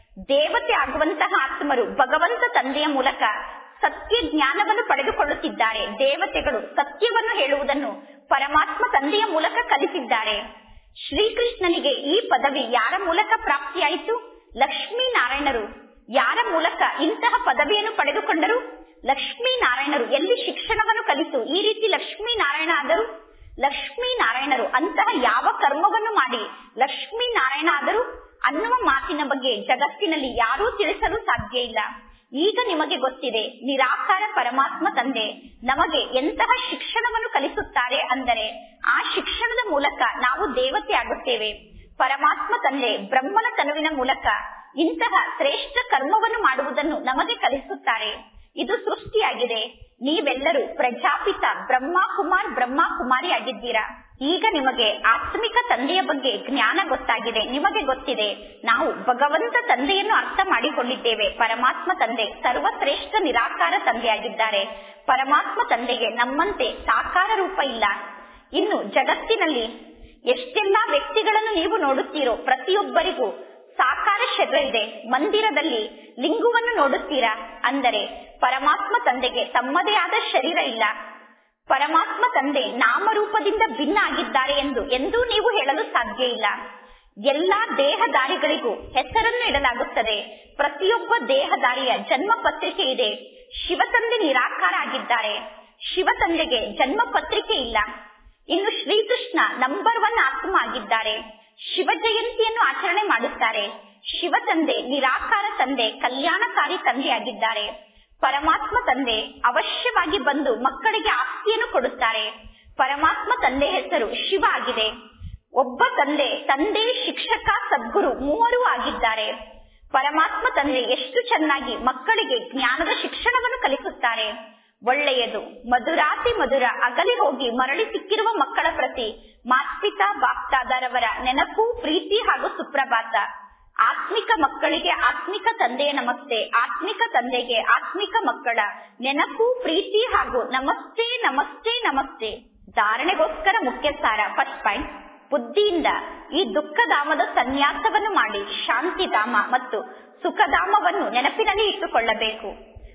ದೇವತೆ ಆಗುವಂತಹ ಆತ್ಮರು ಭಗವಂತ ತಂದೆಯ ಮೂಲಕ ಸತ್ಯ ಜ್ಞಾನವನ್ನು ಪಡೆದುಕೊಳ್ಳುತ್ತಿದ್ದಾರೆ ದೇವತೆಗಳು ಸತ್ಯವನ್ನು ಹೇಳುವುದನ್ನು ಪರಮಾತ್ಮ ತಂದೆಯ ಮೂಲಕ ಕಲಿಸಿದ್ದಾರೆ ಶ್ರೀಕೃಷ್ಣನಿಗೆ ಈ ಪದವಿ ಯಾರ ಮೂಲಕ ಪ್ರಾಪ್ತಿಯಾಯಿತು ಲಕ್ಷ್ಮೀನಾರಾಯಣರು ಯಾರ ಮೂಲಕ ಇಂತಹ ಪದವಿಯನ್ನು ಪಡೆದುಕೊಂಡರು ಲಕ್ಷ್ಮೀನಾರಾಯಣರು ಎಲ್ಲಿ ಶಿಕ್ಷಣವನ್ನು ಕಲಿತು ಈ ರೀತಿ ಲಕ್ಷ್ಮೀನಾರಾಯಣ ಆದರು ಲಕ್ಷ್ಮೀನಾರಾಯಣರು ಅಂತಹ ಯಾವ ಕರ್ಮವನ್ನು ಮಾಡಿ ಲಕ್ಷ್ಮೀನಾರಾಯಣ ಆದರು ಅನ್ನುವ ಮಾತಿನ ಬಗ್ಗೆ ಜಗತ್ತಿನಲ್ಲಿ ಯಾರೂ ತಿಳಿಸಲು ಸಾಧ್ಯ ಇಲ್ಲ ಈಗ ನಿಮಗೆ ಗೊತ್ತಿದೆ ನಿರಾಕಾರ ಪರಮಾತ್ಮ ತಂದೆ ನಮಗೆ ಎಂತಹ ಶಿಕ್ಷಣವನ್ನು ಕಲಿಸುತ್ತಾರೆ ಅಂದರೆ ಆ ಶಿಕ್ಷಣದ ಮೂಲಕ ನಾವು ದೇವತೆ ಆಗುತ್ತೇವೆ ಪರಮಾತ್ಮ ತಂದೆ ಬ್ರಹ್ಮನ ತನುವಿನ ಮೂಲಕ ಇಂತಹ ಶ್ರೇಷ್ಠ ಕರ್ಮವನ್ನು ಮಾಡುವುದನ್ನು ನಮಗೆ ಕಲಿಸುತ್ತಾರೆ ಇದು ಸೃಷ್ಟಿಯಾಗಿದೆ ನೀವೆಲ್ಲರೂ ಪ್ರಜಾಪಿತ ಬ್ರಹ್ಮ ಕುಮಾರ್ ಬ್ರಹ್ಮ ಕುಮಾರಿ ಆಗಿದ್ದೀರಾ ಈಗ ನಿಮಗೆ ಆತ್ಮಿಕ ತಂದೆಯ ಬಗ್ಗೆ ಜ್ಞಾನ ಗೊತ್ತಾಗಿದೆ ನಿಮಗೆ ಗೊತ್ತಿದೆ ನಾವು ಭಗವಂತ ತಂದೆಯನ್ನು ಅರ್ಥ ಮಾಡಿಕೊಂಡಿದ್ದೇವೆ ಪರಮಾತ್ಮ ತಂದೆ ಸರ್ವಶ್ರೇಷ್ಠ ನಿರಾಕಾರ ತಂದೆಯಾಗಿದ್ದಾರೆ ಪರಮಾತ್ಮ ತಂದೆಗೆ ನಮ್ಮಂತೆ ಸಾಕಾರ ರೂಪ ಇಲ್ಲ ಇನ್ನು ಜಗತ್ತಿನಲ್ಲಿ ಎಷ್ಟೆಲ್ಲಾ ವ್ಯಕ್ತಿಗಳನ್ನು ನೀವು ನೋಡುತ್ತೀರೋ ಪ್ರತಿಯೊಬ್ಬರಿಗೂ ಸಾಕಾರ ಶರೀರ ಇದೆ ಮಂದಿರದಲ್ಲಿ ಲಿಂಗುವನ್ನು ನೋಡುತ್ತೀರಾ ಅಂದರೆ ಪರಮಾತ್ಮ ತಂದೆಗೆ ತಮ್ಮದೇ ಆದ ಶರೀರ ಇಲ್ಲ ಪರಮಾತ್ಮ ತಂದೆ ನಾಮರೂಪದಿಂದ ಭಿನ್ನ ಆಗಿದ್ದಾರೆ ಎಂದು ಎಂದೂ ನೀವು ಹೇಳಲು ಸಾಧ್ಯ ಇಲ್ಲ ಎಲ್ಲಾ ದೇಹದಾರಿಗಳಿಗೂ ಹೆಸರನ್ನು ಇಡಲಾಗುತ್ತದೆ ಪ್ರತಿಯೊಬ್ಬ ದೇಹದಾರಿಯ ಜನ್ಮ ಪತ್ರಿಕೆ ಇದೆ ಶಿವತಂದೆ ನಿರಾಕಾರ ಆಗಿದ್ದಾರೆ ಶಿವತಂದೆಗೆ ಜನ್ಮ ಪತ್ರಿಕೆ ಇಲ್ಲ ಇನ್ನು ಶ್ರೀಕೃಷ್ಣ ನಂಬರ್ ಒನ್ ಆತ್ಮ ಆಗಿದ್ದಾರೆ ಶಿವ ಜಯಂತಿಯನ್ನು ಆಚರಣೆ ಮಾಡುತ್ತಾರೆ ಶಿವ ತಂದೆ ನಿರಾಕಾರ ತಂದೆ ಕಲ್ಯಾಣಕಾರಿ ತಂದೆಯಾಗಿದ್ದಾರೆ ಪರಮಾತ್ಮ ತಂದೆ ಅವಶ್ಯವಾಗಿ ಬಂದು ಮಕ್ಕಳಿಗೆ ಆಸ್ತಿಯನ್ನು ಕೊಡುತ್ತಾರೆ ಪರಮಾತ್ಮ ತಂದೆ ಹೆಸರು ಶಿವ ಆಗಿದೆ ಒಬ್ಬ ತಂದೆ ತಂದೆ ಶಿಕ್ಷಕ ಸದ್ಗುರು ಮೂವರು ಆಗಿದ್ದಾರೆ ಪರಮಾತ್ಮ ತಂದೆ ಎಷ್ಟು ಚೆನ್ನಾಗಿ ಮಕ್ಕಳಿಗೆ ಜ್ಞಾನದ ಶಿಕ್ಷಣವನ್ನು ಕಲಿಸುತ್ತಾರೆ ಒಳ್ಳೆಯದು ಮಧುರಾತಿ ಮಧುರ ಅಗಲಿ ಹೋಗಿ ಮರಳಿ ಸಿಕ್ಕಿರುವ ಮಕ್ಕಳ ಪ್ರತಿ ಮಾತ್ಪಿತಾ ಬಾಪ್ತಾದರವರ ನೆನಪು ಪ್ರೀತಿ ಹಾಗೂ ಸುಪ್ರಭಾತ ಆತ್ಮಿಕ ಮಕ್ಕಳಿಗೆ ಆತ್ಮಿಕ ತಂದೆಯ ನಮಸ್ತೆ ಆತ್ಮಿಕ ತಂದೆಗೆ ಆತ್ಮಿಕ ಮಕ್ಕಳ ನೆನಪು ಪ್ರೀತಿ ಹಾಗೂ ನಮಸ್ತೆ ನಮಸ್ತೆ ನಮಸ್ತೆ ಧಾರಣೆಗೋಸ್ಕರ ಮುಖ್ಯ ಸಾರ ಫಸ್ಟ್ ಪಾಯಿಂಟ್ ಬುದ್ಧಿಯಿಂದ ಈ ದುಃಖಧಾಮದ ಸನ್ಯಾಸವನ್ನು ಮಾಡಿ ಶಾಂತಿಧಾಮ ಮತ್ತು ಸುಖಧಾಮವನ್ನು ನೆನಪಿನಲ್ಲಿ ಇಟ್ಟುಕೊಳ್ಳಬೇಕು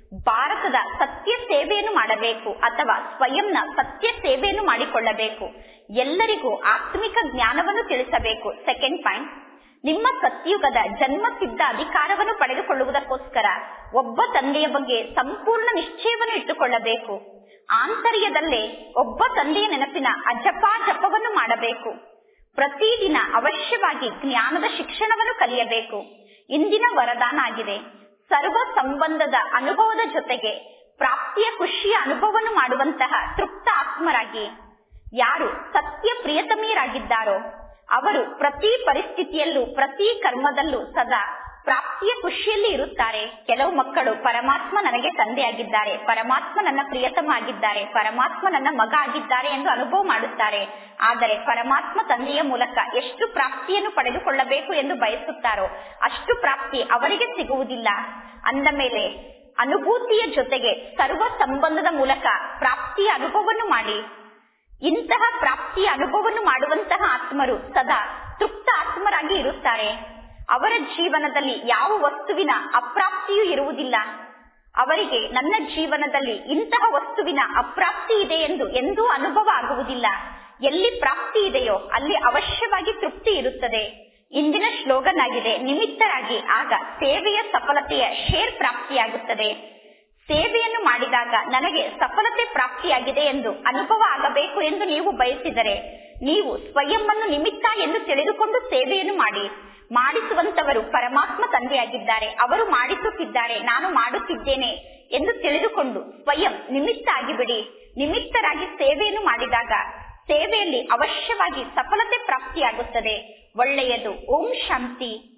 ಭಾರತದ ಸತ್ಯ ಸೇವೆಯನ್ನು ಮಾಡಬೇಕು ಅಥವಾ ಸ್ವಯಂನ ಸತ್ಯ ಸೇವೆಯನ್ನು ಮಾಡಿಕೊಳ್ಳಬೇಕು ಎಲ್ಲರಿಗೂ ಆತ್ಮಿಕ ಜ್ಞಾನವನ್ನು ತಿಳಿಸಬೇಕು ಸೆಕೆಂಡ್ ಪಾಯಿಂಟ್ ನಿಮ್ಮ ಸತ್ಯುಗದ ಜನ್ಮಸಿದ್ಧ ಅಧಿಕಾರವನ್ನು ಪಡೆದುಕೊಳ್ಳುವುದಕ್ಕೋಸ್ಕರ ಒಬ್ಬ ತಂದೆಯ ಬಗ್ಗೆ ಸಂಪೂರ್ಣ ನಿಶ್ಚಯವನ್ನು ಇಟ್ಟುಕೊಳ್ಳಬೇಕು ಆಂತರ್ಯದಲ್ಲೇ ಒಬ್ಬ ತಂದೆಯ ನೆನಪಿನ ಅಜಪಾ ಜಪವನ್ನು ಮಾಡಬೇಕು ಪ್ರತಿದಿನ ಅವಶ್ಯವಾಗಿ ಜ್ಞಾನದ ಶಿಕ್ಷಣವನ್ನು ಕಲಿಯಬೇಕು ಇಂದಿನ ವರದಾನ ಆಗಿದೆ ಸರ್ವ ಸಂಬಂಧದ ಅನುಭವದ ಜೊತೆಗೆ ಪ್ರಾಪ್ತಿಯ ಖುಷಿಯ ಅನುಭವವನ್ನು ಮಾಡುವಂತಹ ತೃಪ್ತ ಆತ್ಮರಾಗಿ ಯಾರು ಸತ್ಯ ಪ್ರಿಯತಮಿಯರಾಗಿದ್ದಾರೋ ಅವರು ಪ್ರತಿ ಪರಿಸ್ಥಿತಿಯಲ್ಲೂ ಪ್ರತಿ ಕರ್ಮದಲ್ಲೂ ಸದಾ ಪ್ರಾಪ್ತಿಯ ಖುಷಿಯಲ್ಲಿ ಇರುತ್ತಾರೆ ಕೆಲವು ಮಕ್ಕಳು ಪರಮಾತ್ಮ ನನಗೆ ತಂದೆಯಾಗಿದ್ದಾರೆ ಪರಮಾತ್ಮ ನನ್ನ ಪ್ರಿಯತಮ ಆಗಿದ್ದಾರೆ ಪರಮಾತ್ಮ ನನ್ನ ಮಗ ಆಗಿದ್ದಾರೆ ಎಂದು ಅನುಭವ ಮಾಡುತ್ತಾರೆ ಆದರೆ ಪರಮಾತ್ಮ ತಂದೆಯ ಮೂಲಕ ಎಷ್ಟು ಪ್ರಾಪ್ತಿಯನ್ನು ಪಡೆದುಕೊಳ್ಳಬೇಕು ಎಂದು ಬಯಸುತ್ತಾರೋ ಅಷ್ಟು ಪ್ರಾಪ್ತಿ ಅವರಿಗೆ ಸಿಗುವುದಿಲ್ಲ ಅಂದ ಮೇಲೆ ಅನುಭೂತಿಯ ಜೊತೆಗೆ ಸರ್ವ ಸಂಬಂಧದ ಮೂಲಕ ಪ್ರಾಪ್ತಿಯ ಅನುಭವವನ್ನು ಮಾಡಿ ಇಂತಹ ಪ್ರಾಪ್ತಿಯ ಅನುಭವವನ್ನು ಮಾಡುವಂತಹ ಆತ್ಮರು ಸದಾ ತೃಪ್ತ ಆತ್ಮರಾಗಿ ಇರುತ್ತಾರೆ ಅವರ ಜೀವನದಲ್ಲಿ ಯಾವ ವಸ್ತುವಿನ ಅಪ್ರಾಪ್ತಿಯೂ ಇರುವುದಿಲ್ಲ ಅವರಿಗೆ ನನ್ನ ಜೀವನದಲ್ಲಿ ಇಂತಹ ವಸ್ತುವಿನ ಅಪ್ರಾಪ್ತಿ ಇದೆ ಎಂದು ಎಂದೂ ಅನುಭವ ಆಗುವುದಿಲ್ಲ ಎಲ್ಲಿ ಪ್ರಾಪ್ತಿ ಇದೆಯೋ ಅಲ್ಲಿ ಅವಶ್ಯವಾಗಿ ತೃಪ್ತಿ ಇರುತ್ತದೆ ಇಂದಿನ ಶ್ಲೋಗನ್ ಆಗಿದೆ ನಿಮಿತ್ತರಾಗಿ ಆಗ ಸೇವೆಯ ಸಫಲತೆಯ ಶೇರ್ ಪ್ರಾಪ್ತಿಯಾಗುತ್ತದೆ ಸೇವೆಯನ್ನು ಮಾಡಿದಾಗ ನನಗೆ ಸಫಲತೆ ಪ್ರಾಪ್ತಿಯಾಗಿದೆ ಎಂದು ಅನುಭವ ಆಗಬೇಕು ಎಂದು ನೀವು ಬಯಸಿದರೆ ನೀವು ಸ್ವಯಂ ಅನ್ನು ನಿಮಿತ್ತ ಎಂದು ತಿಳಿದುಕೊಂಡು ಸೇವೆಯನ್ನು ಮಾಡಿ ಮಾಡಿಸುವಂತವರು ಪರಮಾತ್ಮ ತಂದೆಯಾಗಿದ್ದಾರೆ ಅವರು ಮಾಡಿಸುತ್ತಿದ್ದಾರೆ ನಾನು ಮಾಡುತ್ತಿದ್ದೇನೆ ಎಂದು ತಿಳಿದುಕೊಂಡು ಸ್ವಯಂ ನಿಮಿತ್ತ ಆಗಿಬಿಡಿ ನಿಮಿತ್ತರಾಗಿ ಸೇವೆಯನ್ನು ಮಾಡಿದಾಗ ಸೇವೆಯಲ್ಲಿ ಅವಶ್ಯವಾಗಿ ಸಫಲತೆ ಪ್ರಾಪ್ತಿಯಾಗುತ್ತದೆ ಒಳ್ಳೆಯದು ಓಂ ಶಾಂತಿ